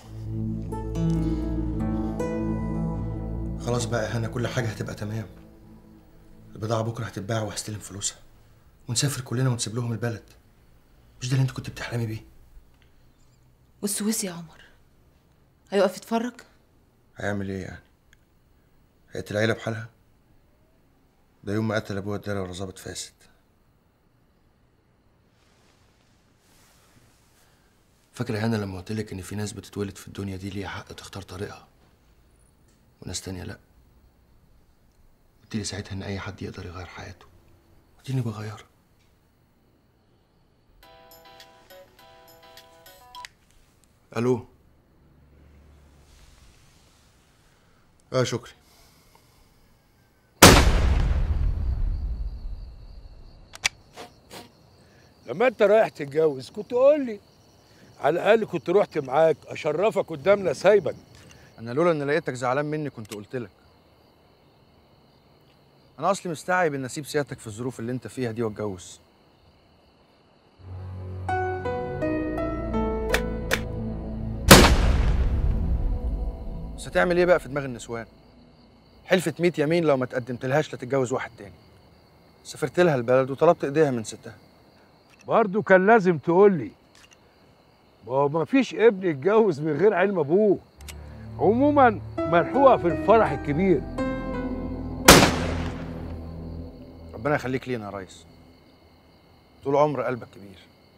خلاص بقى يا هنا كل حاجه هتبقى تمام البضاعه بكره هتتباع وهستلم فلوسها ونسافر كلنا ونسيب لهم البلد مش ده اللي انت كنت بتحلمي بيه والسويسي يا عمر هيقف يتفرج هيعمل ايه يعني هيقتل العيله بحالها ده يوم ما قتل ابوها اداله ورا ظابط فاسد فاكرة يا هنا لما قلت لك ان في ناس بتتولد في الدنيا دي ليها حق تختار طريقها وناس تانية لا قلت لي ساعتها ان اي حد يقدر يغير حياته وديني بغيرها الو اه شكري لما انت رايح تتجوز كنت قول لي على الاقل كنت رحت معاك اشرفك قدامنا سايبك انا لولا ان لقيتك زعلان مني كنت قلت لك انا اصلي مستعجب ان اسيب سيادتك في الظروف اللي انت فيها دي واتجوز بس هتعمل ايه بقى في دماغ النسوان حلفت 100 يمين لو ما تقدمت لهاش لا تتجوز واحد تاني سافرت لها البلد وطلبت ايديها من ستها برضه كان لازم تقول لي ما هو ما فيش ابن يتجوز من غير علم ابوه عموما ملحوقه في الفرح الكبير ربنا يخليك لينا يا ريس طول عمر قلبك كبير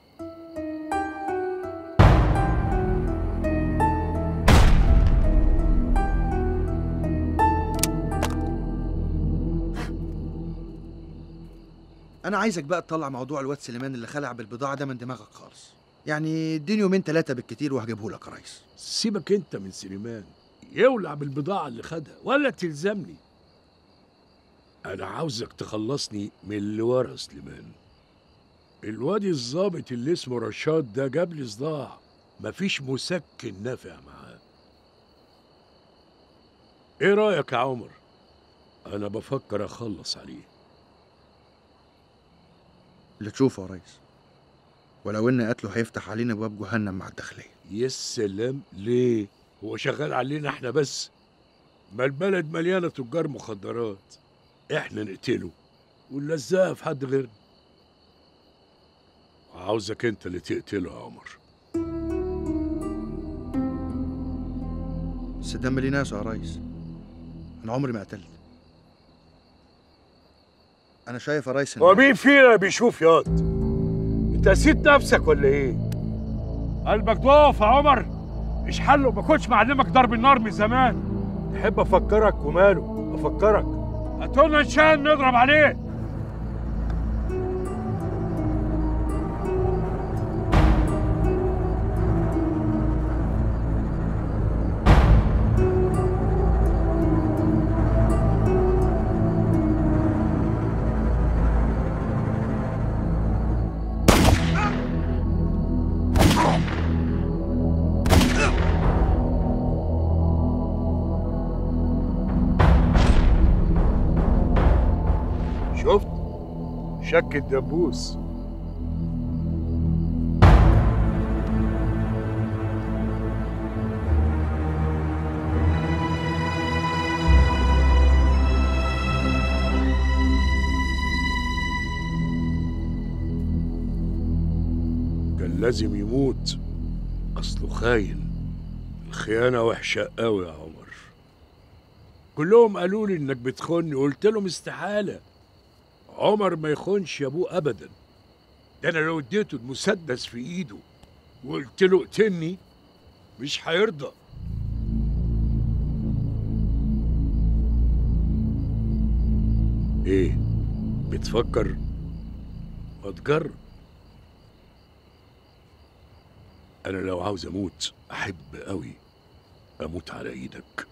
انا عايزك بقى تطلع موضوع الواد سليمان اللي خلع بالبضاعه ده من دماغك خالص يعني اديني يومين ثلاثه بالكتير وهجيبه لك يا ريس سيبك انت من سليمان يولع بالبضاعه اللي خدها ولا تلزمني انا عاوزك تخلصني من اللي ورا سليمان الواد الظابط اللي اسمه رشاد ده جاب لي صداع مفيش مسكن نافع معاه ايه رايك يا عمر انا بفكر اخلص عليه اللي تشوفه يا ريس ولو ان قتله هيفتح علينا ابواب جهنم مع الداخليه يا سلام ليه هو شغال علينا احنا بس ما البلد مليانه تجار مخدرات احنا نقتله ونلزقها في حد غيرنا عاوزك انت اللي تقتله يا عمر بس الدم ليه ناسه يا ريس انا عمري ما قتلت انا شايف يا ريس إن- هو مين فينا بيشوف ياض انت نسيت نفسك ولا ايه قلبك ضعف يا عمر مش حله ما كنتش معلمك ضرب النار من زمان تحب افكرك وماله افكرك هاتولنا نشان نضرب عليه شفت شك الدبوس كان لازم يموت اصله خاين الخيانه وحشه قوي يا عمر كلهم قالوا لي انك بتخوني قلت لهم استحاله عمر ما يخونش يا ابوه ابدا ده انا لو اديته المسدس في ايده وقلت له اقتلني مش هيرضى ايه بتفكر ما تجرب انا لو عاوز اموت احب قوي اموت على ايدك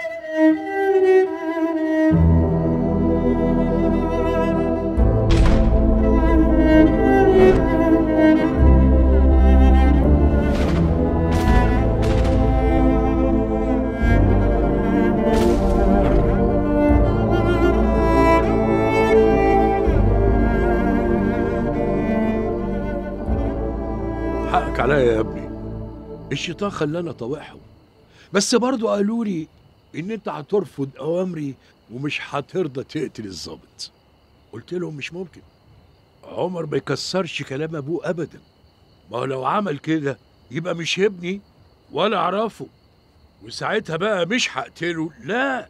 حقك عليا يا ابني الشيطان خلانا طوعهم بس برضو قالوا لي ان انت هترفض اوامري ومش هترضى تقتل الظابط قلت لهم مش ممكن عمر ما يكسرش كلام ابوه ابدا ما هو لو عمل كده يبقى مش ابني ولا اعرفه وساعتها بقى مش هقتله لا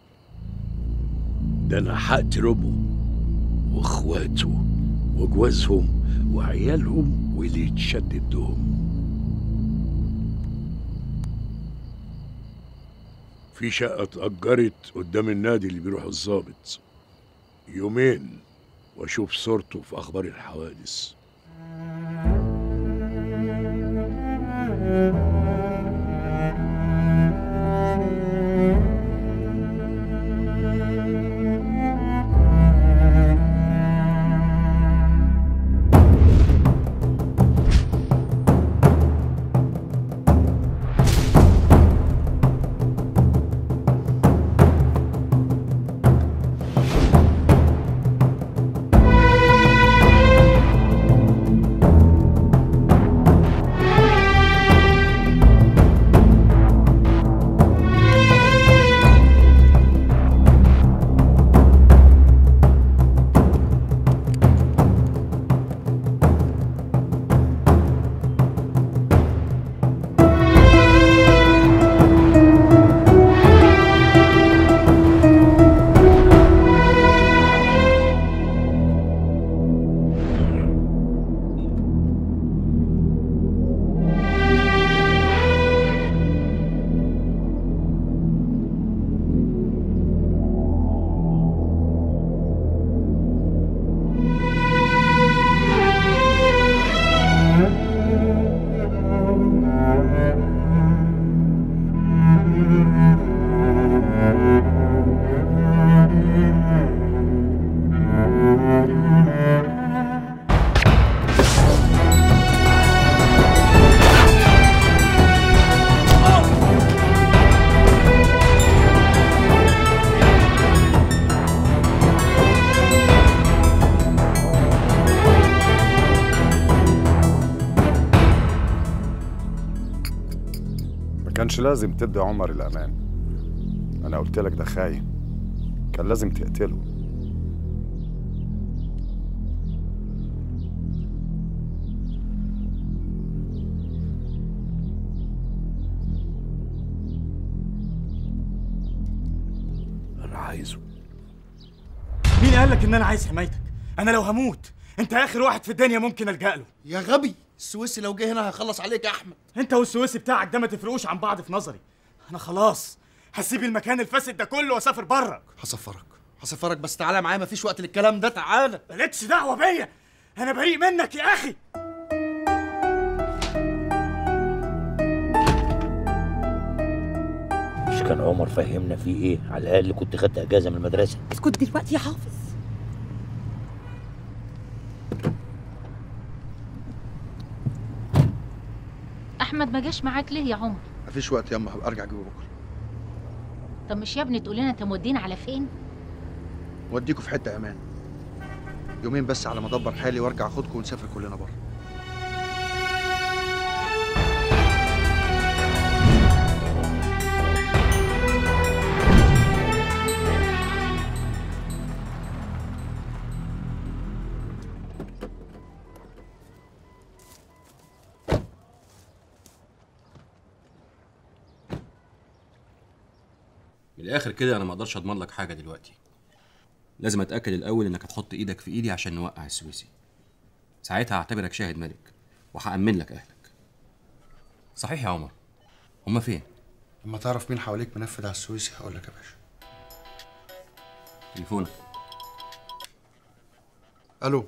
ده انا هقتل امه واخواته وجوازهم وعيالهم واللي يتشدد دهم في شقة اتأجرت قدام النادي اللي بيروح الظابط يومين واشوف صورته في اخبار الحوادث كانش لازم تدي عمر الامان انا قلت لك ده خاين كان لازم تقتله انا عايزه مين قال لك ان انا عايز حمايتك انا لو هموت انت اخر واحد في الدنيا ممكن الجا له يا غبي السويسي لو جه هنا هيخلص عليك يا احمد انت والسويسي بتاعك ده ما تفرقوش عن بعض في نظري انا خلاص هسيب المكان الفاسد ده كله واسافر بره هسفرك هسفرك بس تعالى معايا مفيش وقت للكلام ده تعالى مالكش دعوه بيا انا بريء منك يا اخي مش كان عمر فهمنا فيه ايه على الاقل كنت خدت اجازه من المدرسه اسكت دلوقتي يا حافظ احمد ما جاش معاك ليه يا عمر مفيش وقت ياما هبقى ارجع اجيبه بكره طب مش يا ابني تقول لنا انت مودينا على فين واديكوا في حته امان يومين بس على ما ادبر حالي وارجع اخدكم ونسافر كلنا بره من الاخر كده انا ما اقدرش اضمن لك حاجه دلوقتي لازم اتاكد الاول انك هتحط ايدك في ايدي عشان نوقع السويسي ساعتها هعتبرك شاهد ملك وهامن لك اهلك صحيح يا عمر هما فين لما تعرف مين حواليك منفذ على السويسي هقول لك يا باشا تليفونك الو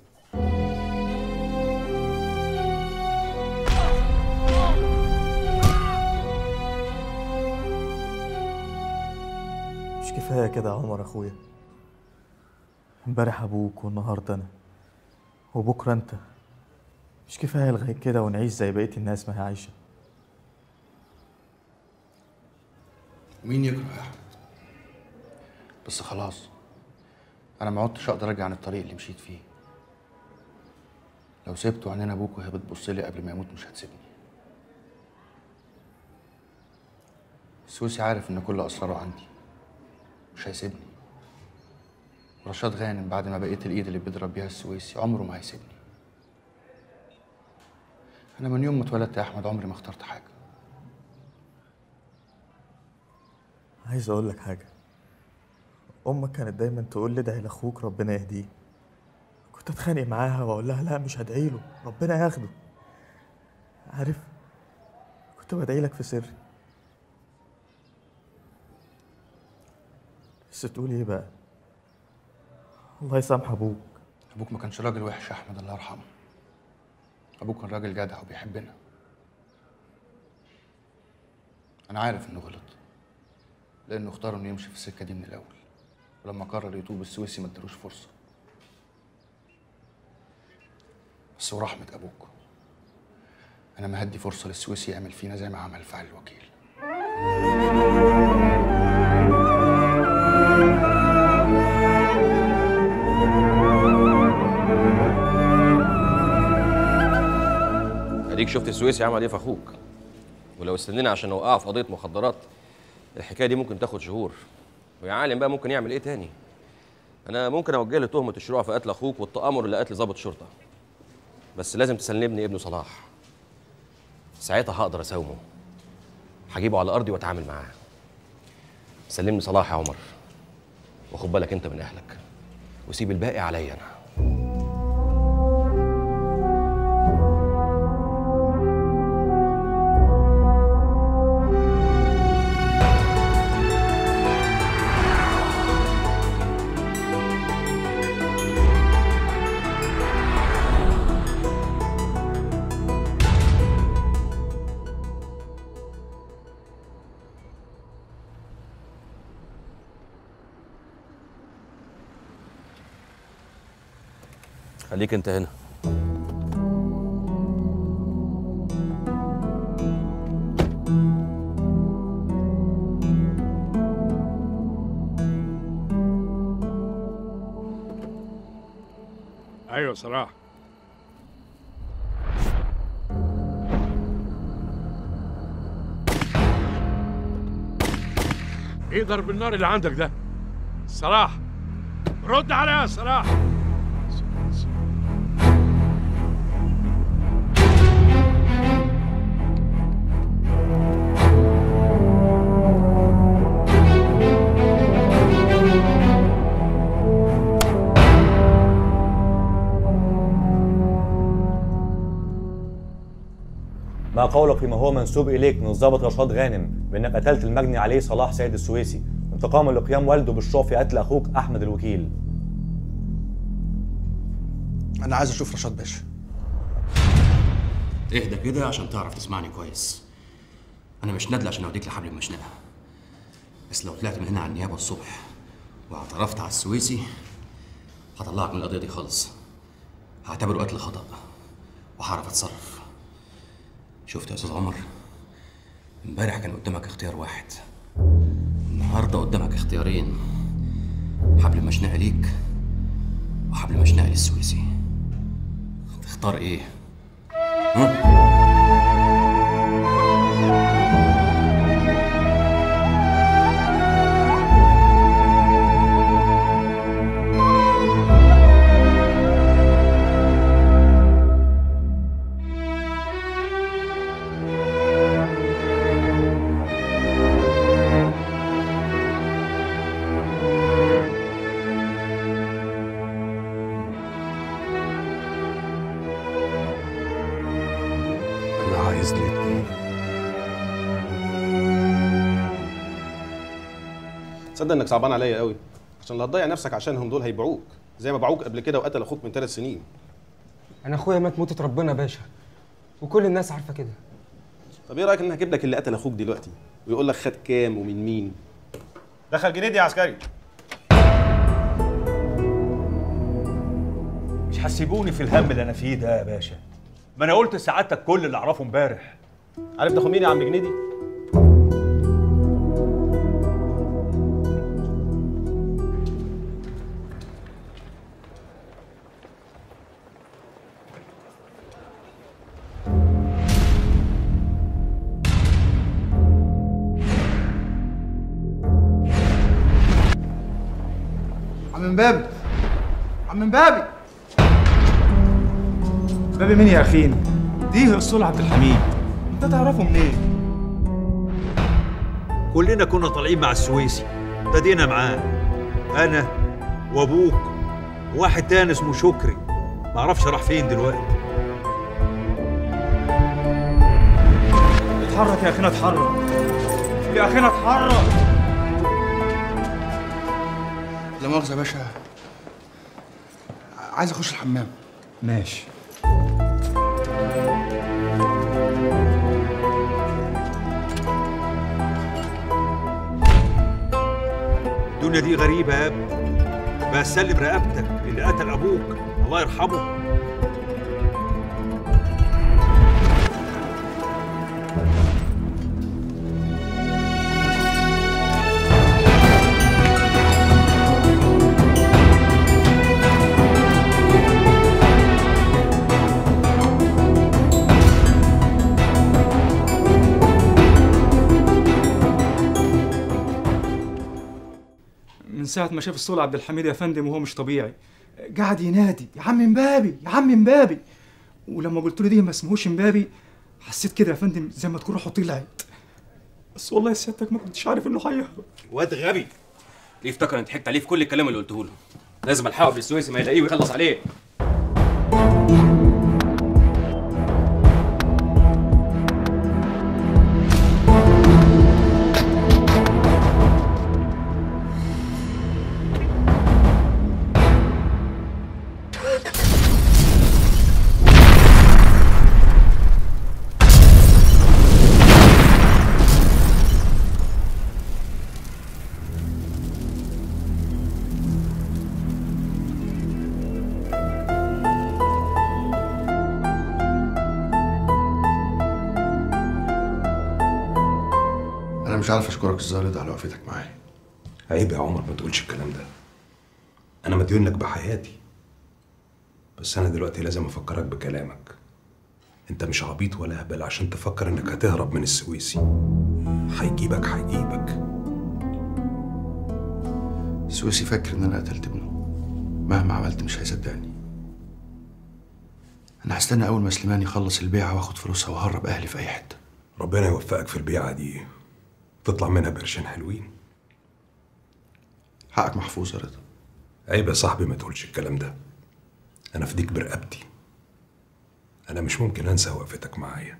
مش كفاية كده يا عمر أخويا امبارح أبوك والنهاردة أنا وبكرة أنت مش كفاية لغاية كده ونعيش زي بقية الناس ما هي عايشة مين يكره يا احمد بس خلاص انا ما عدتش اقدر ارجع عن الطريق اللي مشيت فيه لو سبته عينين ابوك وهي بتبص لي قبل ما يموت مش هتسيبني السويسي عارف ان كل اسراره عندي مش هيسيبني رشاد غانم بعد ما بقيت الايد اللي بيضرب بيها السويسي عمره ما هيسيبني انا من يوم ما اتولدت يا احمد عمري ما اخترت حاجه عايز أقول لك حاجة أمك كانت دايما تقول لي ادعي لأخوك ربنا يهديه كنت أتخانق معاها وأقول لها لا مش هدعي له ربنا ياخده عارف كنت بدعي لك في سري بس تقول إيه بقى الله يسامح أبوك ابوك ما كانش راجل وحش يا احمد الله يرحمه ابوك كان راجل جدع وبيحبنا انا عارف انه غلط لانه اختار انه يمشي في السكه دي من الاول ولما قرر يتوب السويسي ما ادالوش فرصه بس ورحمه ابوك انا ما هدي فرصه للسويسي يعمل فينا زي ما عمل فعل الوكيل اديك شفت السويسي عمل ايه في اخوك ولو استنينا عشان نوقعه في قضيه مخدرات الحكايه دي ممكن تاخد شهور ويا عالم بقى ممكن يعمل ايه تاني انا ممكن اوجه له تهمه الشروع في قتل اخوك والتامر لقتل ضابط شرطه بس لازم تسلمني ابنه صلاح ساعتها هقدر اساومه هجيبه على ارضي واتعامل معاه سلمني صلاح يا عمر وخد بالك انت من اهلك وسيب الباقي عليا انا خليك انت هنا ايوه صراحه ايه ضرب النار اللي عندك ده صلاح رد عليا يا صلاح ما قولك فيما هو منسوب اليك من الضابط رشاد غانم بانك قتلت المجني عليه صلاح سيد السويسي انتقاما لقيام والده بالشوق في قتل اخوك احمد الوكيل انا عايز اشوف رشاد باشا اهدى كده عشان تعرف تسمعني كويس انا مش نادل عشان اوديك لحبل المشنقه بس لو طلعت من هنا على النيابه الصبح واعترفت على السويسي هطلعك من القضيه دي خالص هعتبره قتل خطا وهعرف اتصرف شفت يا استاذ عمر امبارح كان قدامك اختيار واحد النهارده قدامك اختيارين حبل المشنقه ليك وحبل المشنقه للسويسي تختار ايه ها؟ انا عايز الاتنين تصدق انك صعبان عليا قوي عشان اللي هتضيع نفسك عشانهم دول هيبيعوك زي ما باعوك قبل كده وقتل اخوك من ثلاث سنين انا اخويا مات موتة ربنا يا باشا وكل الناس عارفه كده طب ايه رايك ان هجيب لك اللي قتل اخوك دلوقتي ويقول لك خد كام ومن مين دخل جنيدي يا عسكري مش هتسيبوني في الهم اللي انا فيه ده يا باشا ما انا قلت لسعادتك كل اللي اعرفه امبارح عارف تاخد مين يا عم جنيدي عم مبابي عم مبابي مبابي مين يا اخينا؟ دي الصول عبد الحميد انت تعرفه منين؟ كلنا كنا طالعين مع السويسي ابتدينا معاه انا وابوك وواحد تاني اسمه شكري ما اعرفش راح فين دلوقتي اتحرك يا اخينا اتحرك يا اخينا اتحرك لا مؤاخذة يا باشا عايز اخش الحمام ماشي الدنيا دي غريبة يا ابني بقى سلم رقبتك اللي قتل ابوك الله يرحمه من ساعة ما شاف الصول عبد الحميد يا فندم وهو مش طبيعي قعد ينادي يا عم مبابي يا عم مبابي ولما قلت له دي ما اسمهوش مبابي حسيت كده يا فندم زي ما تكون روحه طلعت بس والله سيادتك ما كنتش عارف انه هيهرب واد غبي ليه افتكر انت ضحكت عليه في كل الكلام اللي قلته له لازم الحقه بالسويسي ما يلاقيه ويخلص عليه انا مش عارف اشكرك ازاي رضا على وقفتك معايا عيب يا عمر ما تقولش الكلام ده انا مديون لك بحياتي بس انا دلوقتي لازم افكرك بكلامك انت مش عبيط ولا هبل عشان تفكر انك هتهرب من السويسي هيجيبك هيجيبك سويسي فاكر ان انا قتلت ابنه مهما عملت مش هيصدقني انا هستنى اول ما سليمان يخلص البيعه واخد فلوسها واهرب اهلي في اي حته ربنا يوفقك في البيعة دي تطلع منها بقرشين حلوين حقك محفوظ يا رضا عيب يا صاحبي ما تقولش الكلام ده انا فديك برقبتي انا مش ممكن انسى وقفتك معايا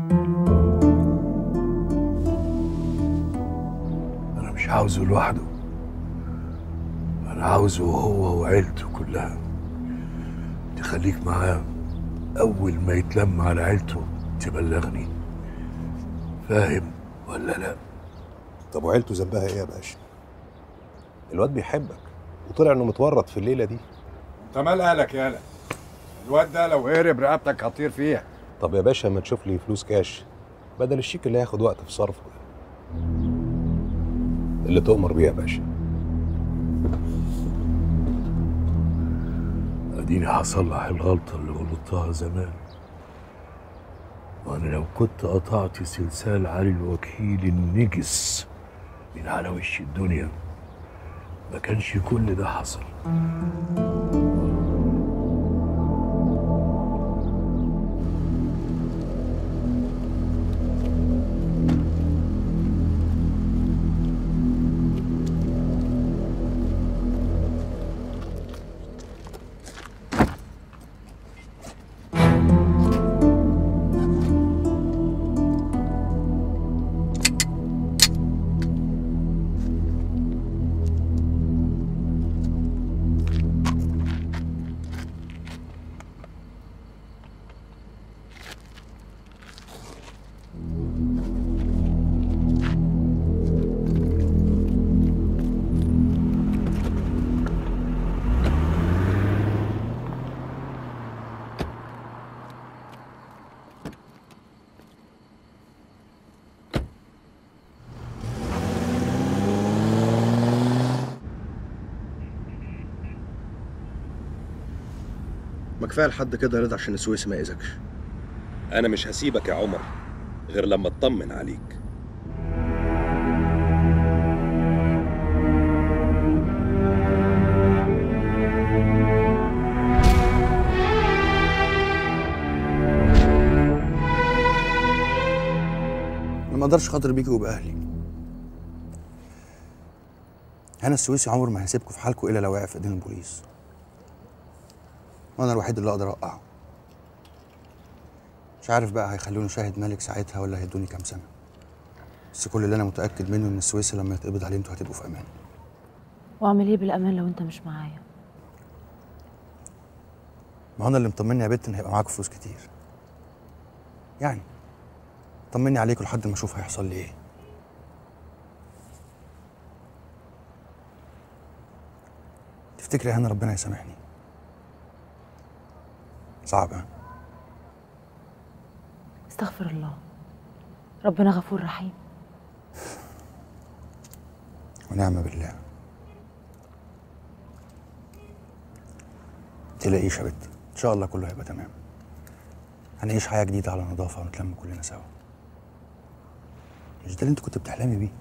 أنا مش عاوزه لوحده أنا عاوزه هو وعيلته كلها تخليك معاه أول ما يتلم على عيلته تبلغني فاهم ولا لا؟ طب وعيلته ذنبها ايه يا باشا الواد بيحبك وطلع انه متورط في الليله دي انت مال اهلك يالا الواد ده لو هرب رقبتك هتطير فيها طب يا باشا ما تشوف لي فلوس كاش بدل الشيك اللي هياخد وقت في صرفه اللي تؤمر بيه يا باشا أديني هصلح الغلطة اللي غلطتها زمان وأنا لو كنت قطعت سلسال علي الوكيل النجس من على وش الدنيا ما كانش كل ده حصل ما كفايه لحد كده يا رضا عشان السويسي ما يأذكش انا مش هسيبك يا عمر غير لما اطمن عليك انا ما اقدرش خاطر بيكي وباهلي هنا السويسي عمره ما هيسيبكم في حالكم الا لو وقع في ايدين البوليس وانا الوحيد اللي اقدر اوقعه مش عارف بقى هيخلوني شاهد ملك ساعتها ولا هيدوني كام سنه بس كل اللي انا متاكد منه ان السويسي لما يتقبض عليه انتوا هتبقوا في امان واعمل ايه بالامان لو انت مش معايا ما هو انا اللي مطمني يا بت ان هيبقى معاكم فلوس كتير يعني طمني عليكم لحد ما اشوف هيحصل لي ايه تفتكري هنا ربنا يسامحني صعب ها استغفر الله ربنا غفور رحيم ونعم بالله تلاقيش يا بت ان شاء الله كله هيبقى تمام هنعيش حياه جديده على نظافه ونتلم كلنا سوا مش ده اللي انت كنت بتحلمي بيه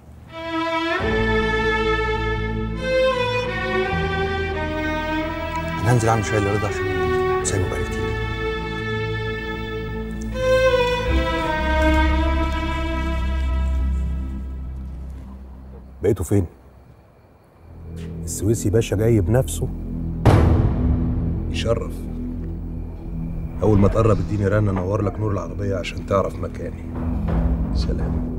انا هنزل اعمل شاي لرضا عشان سايبه بقالي كتير بقيتوا فين السويسي باشا جاي بنفسه يشرف اول ما تقرب اديني رنه انور لك نور العربيه عشان تعرف مكاني سلام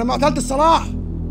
ما قتلت الصلاح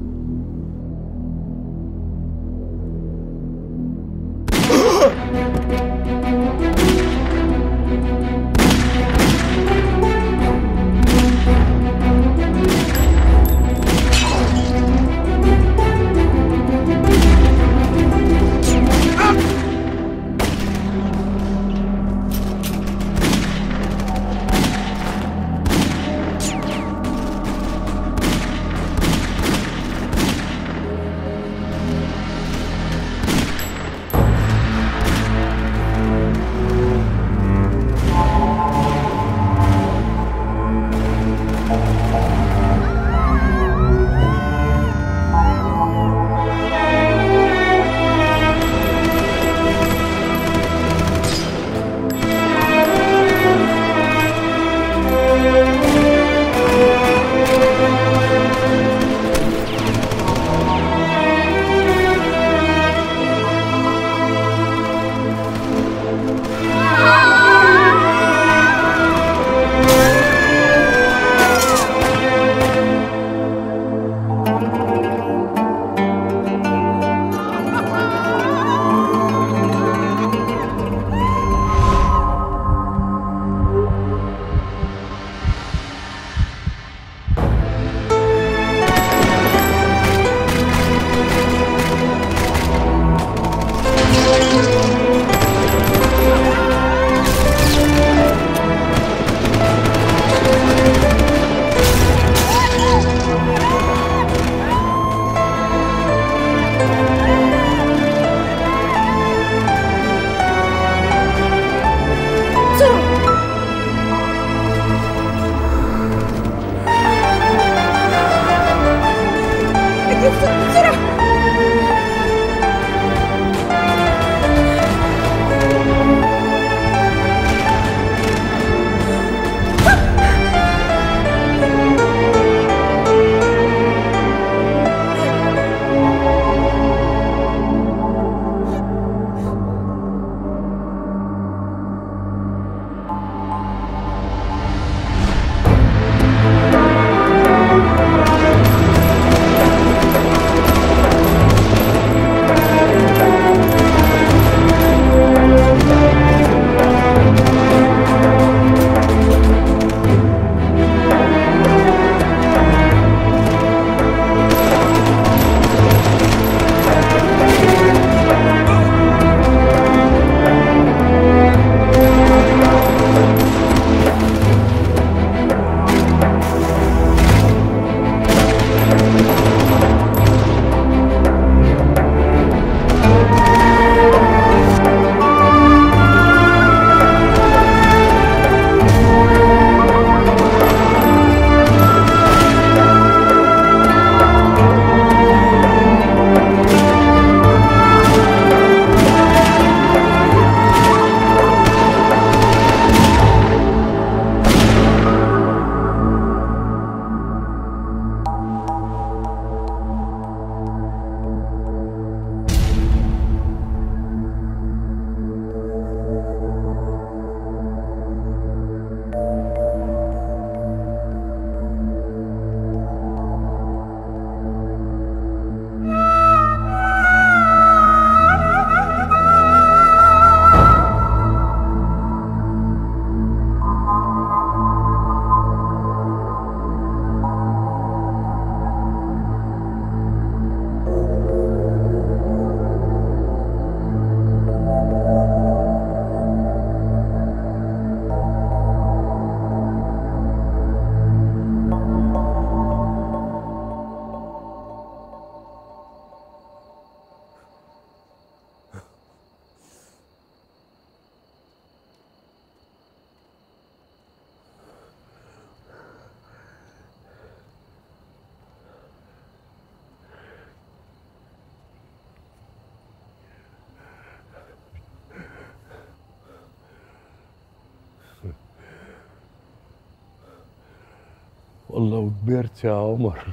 والله وكبرت يا عمر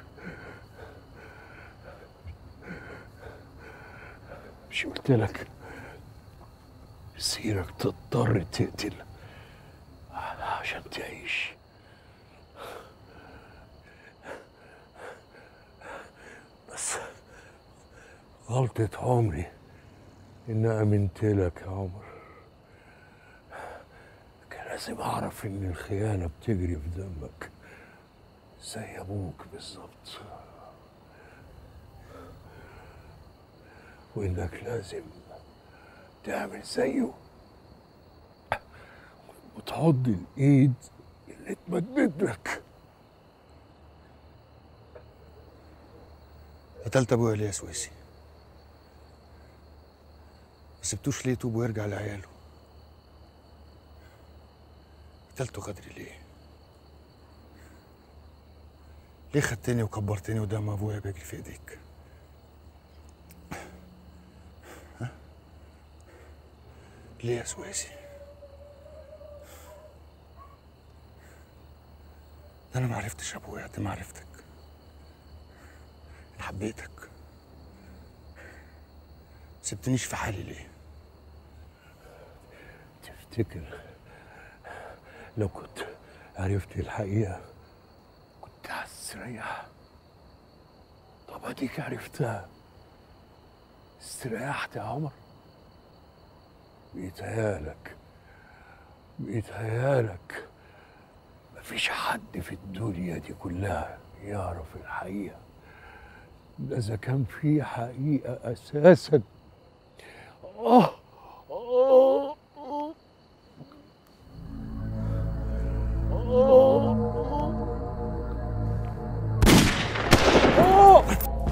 مش قلت لك مسيرك تضطر تقتل عشان تعيش غلطة عمري إن آمنت لك يا عمر كان لازم أعرف إن الخيانة بتجري في دمك زي أبوك بالظبط وإنك لازم تعمل زيه وتعض الإيد اللي اتمدت لك قتلت ابويا ليه يا سويسي ما سبتوش ليه يتوب ويرجع لعياله قتلته غدري ليه ليه خدتني وكبرتني قدام ابويا بيجري في ايديك ها؟ ليه يا سويسي ده انا ما عرفتش ابويا قد ما عرفتك انا حبيتك سبتنيش في حالي ليه تفتكر لو كنت عرفت الحقيقة كنت هستريح طب اديك عرفتها استريحت يا عمر بيتهيالك بيتهيالك مفيش حد في الدنيا دي كلها يعرف الحقيقة ده إذا كان في حقيقة أساسا آه آه آه آه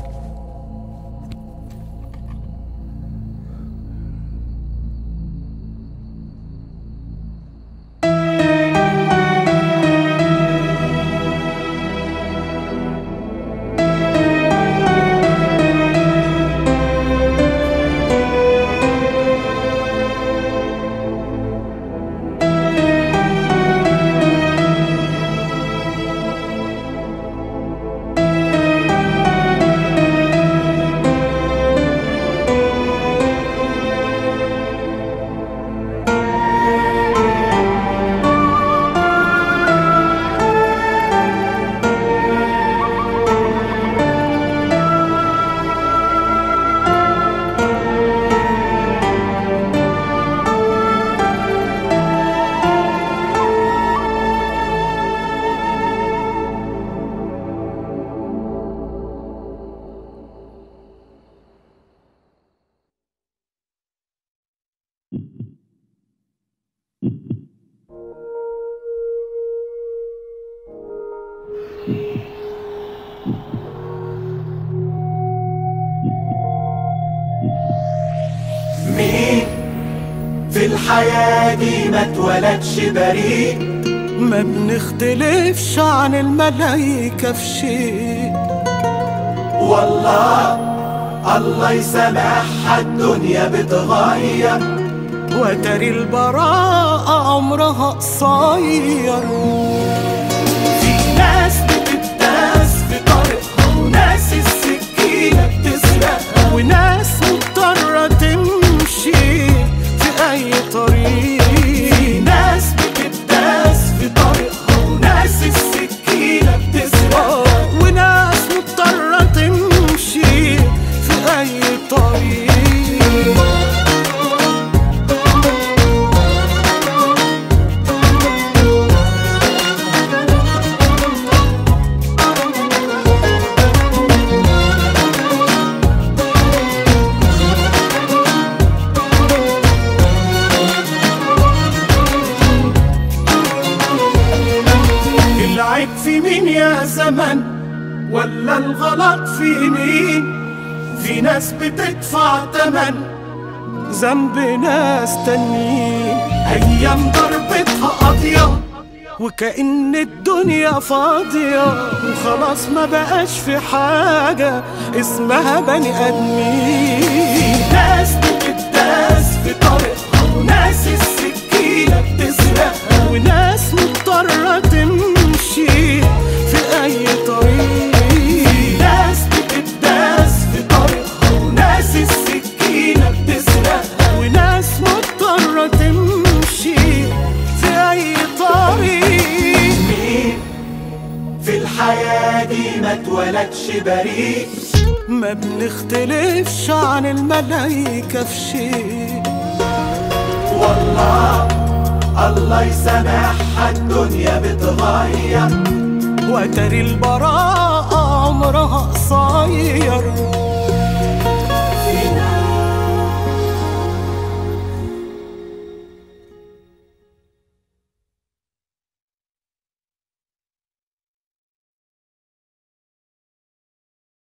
مين في الحياة دي ما اتولدش بريء ما بنختلفش عن الملايكة في شيء والله الله يسامحها الدنيا بتغير وتري البراءة عمرها قصير في ناس بتداس في طريقها وناس السكينة بتسرقها وناس مضطرة تمشي في أي طريق في ناس بتداس في طريقها وناس السكينة بتسرقها وناس مضطرة تمشي في أي طريق العيب في مين يا زمن ولا الغلط في مين في ناس بتدفع تمن ذنب ناس تانيين ايام ضربتها قاضية وكأن الدنيا فاضية وخلاص ما بقاش في حاجة اسمها بني آدمين ناس بتداس في طريقها وناس السكينة بتسرقها وناس مضطرة تمشي في أي طريق في ناس بتداس في طريقها وناس السكينة بتسرقها وناس مضطرة تمشي في أي طريق مين في الحياة دي ما اتولدش بريء ما بنختلفش عن الملايكة في شيء والله الله يسامحها الدنيا بتغير وتري البراءة عمرها قصير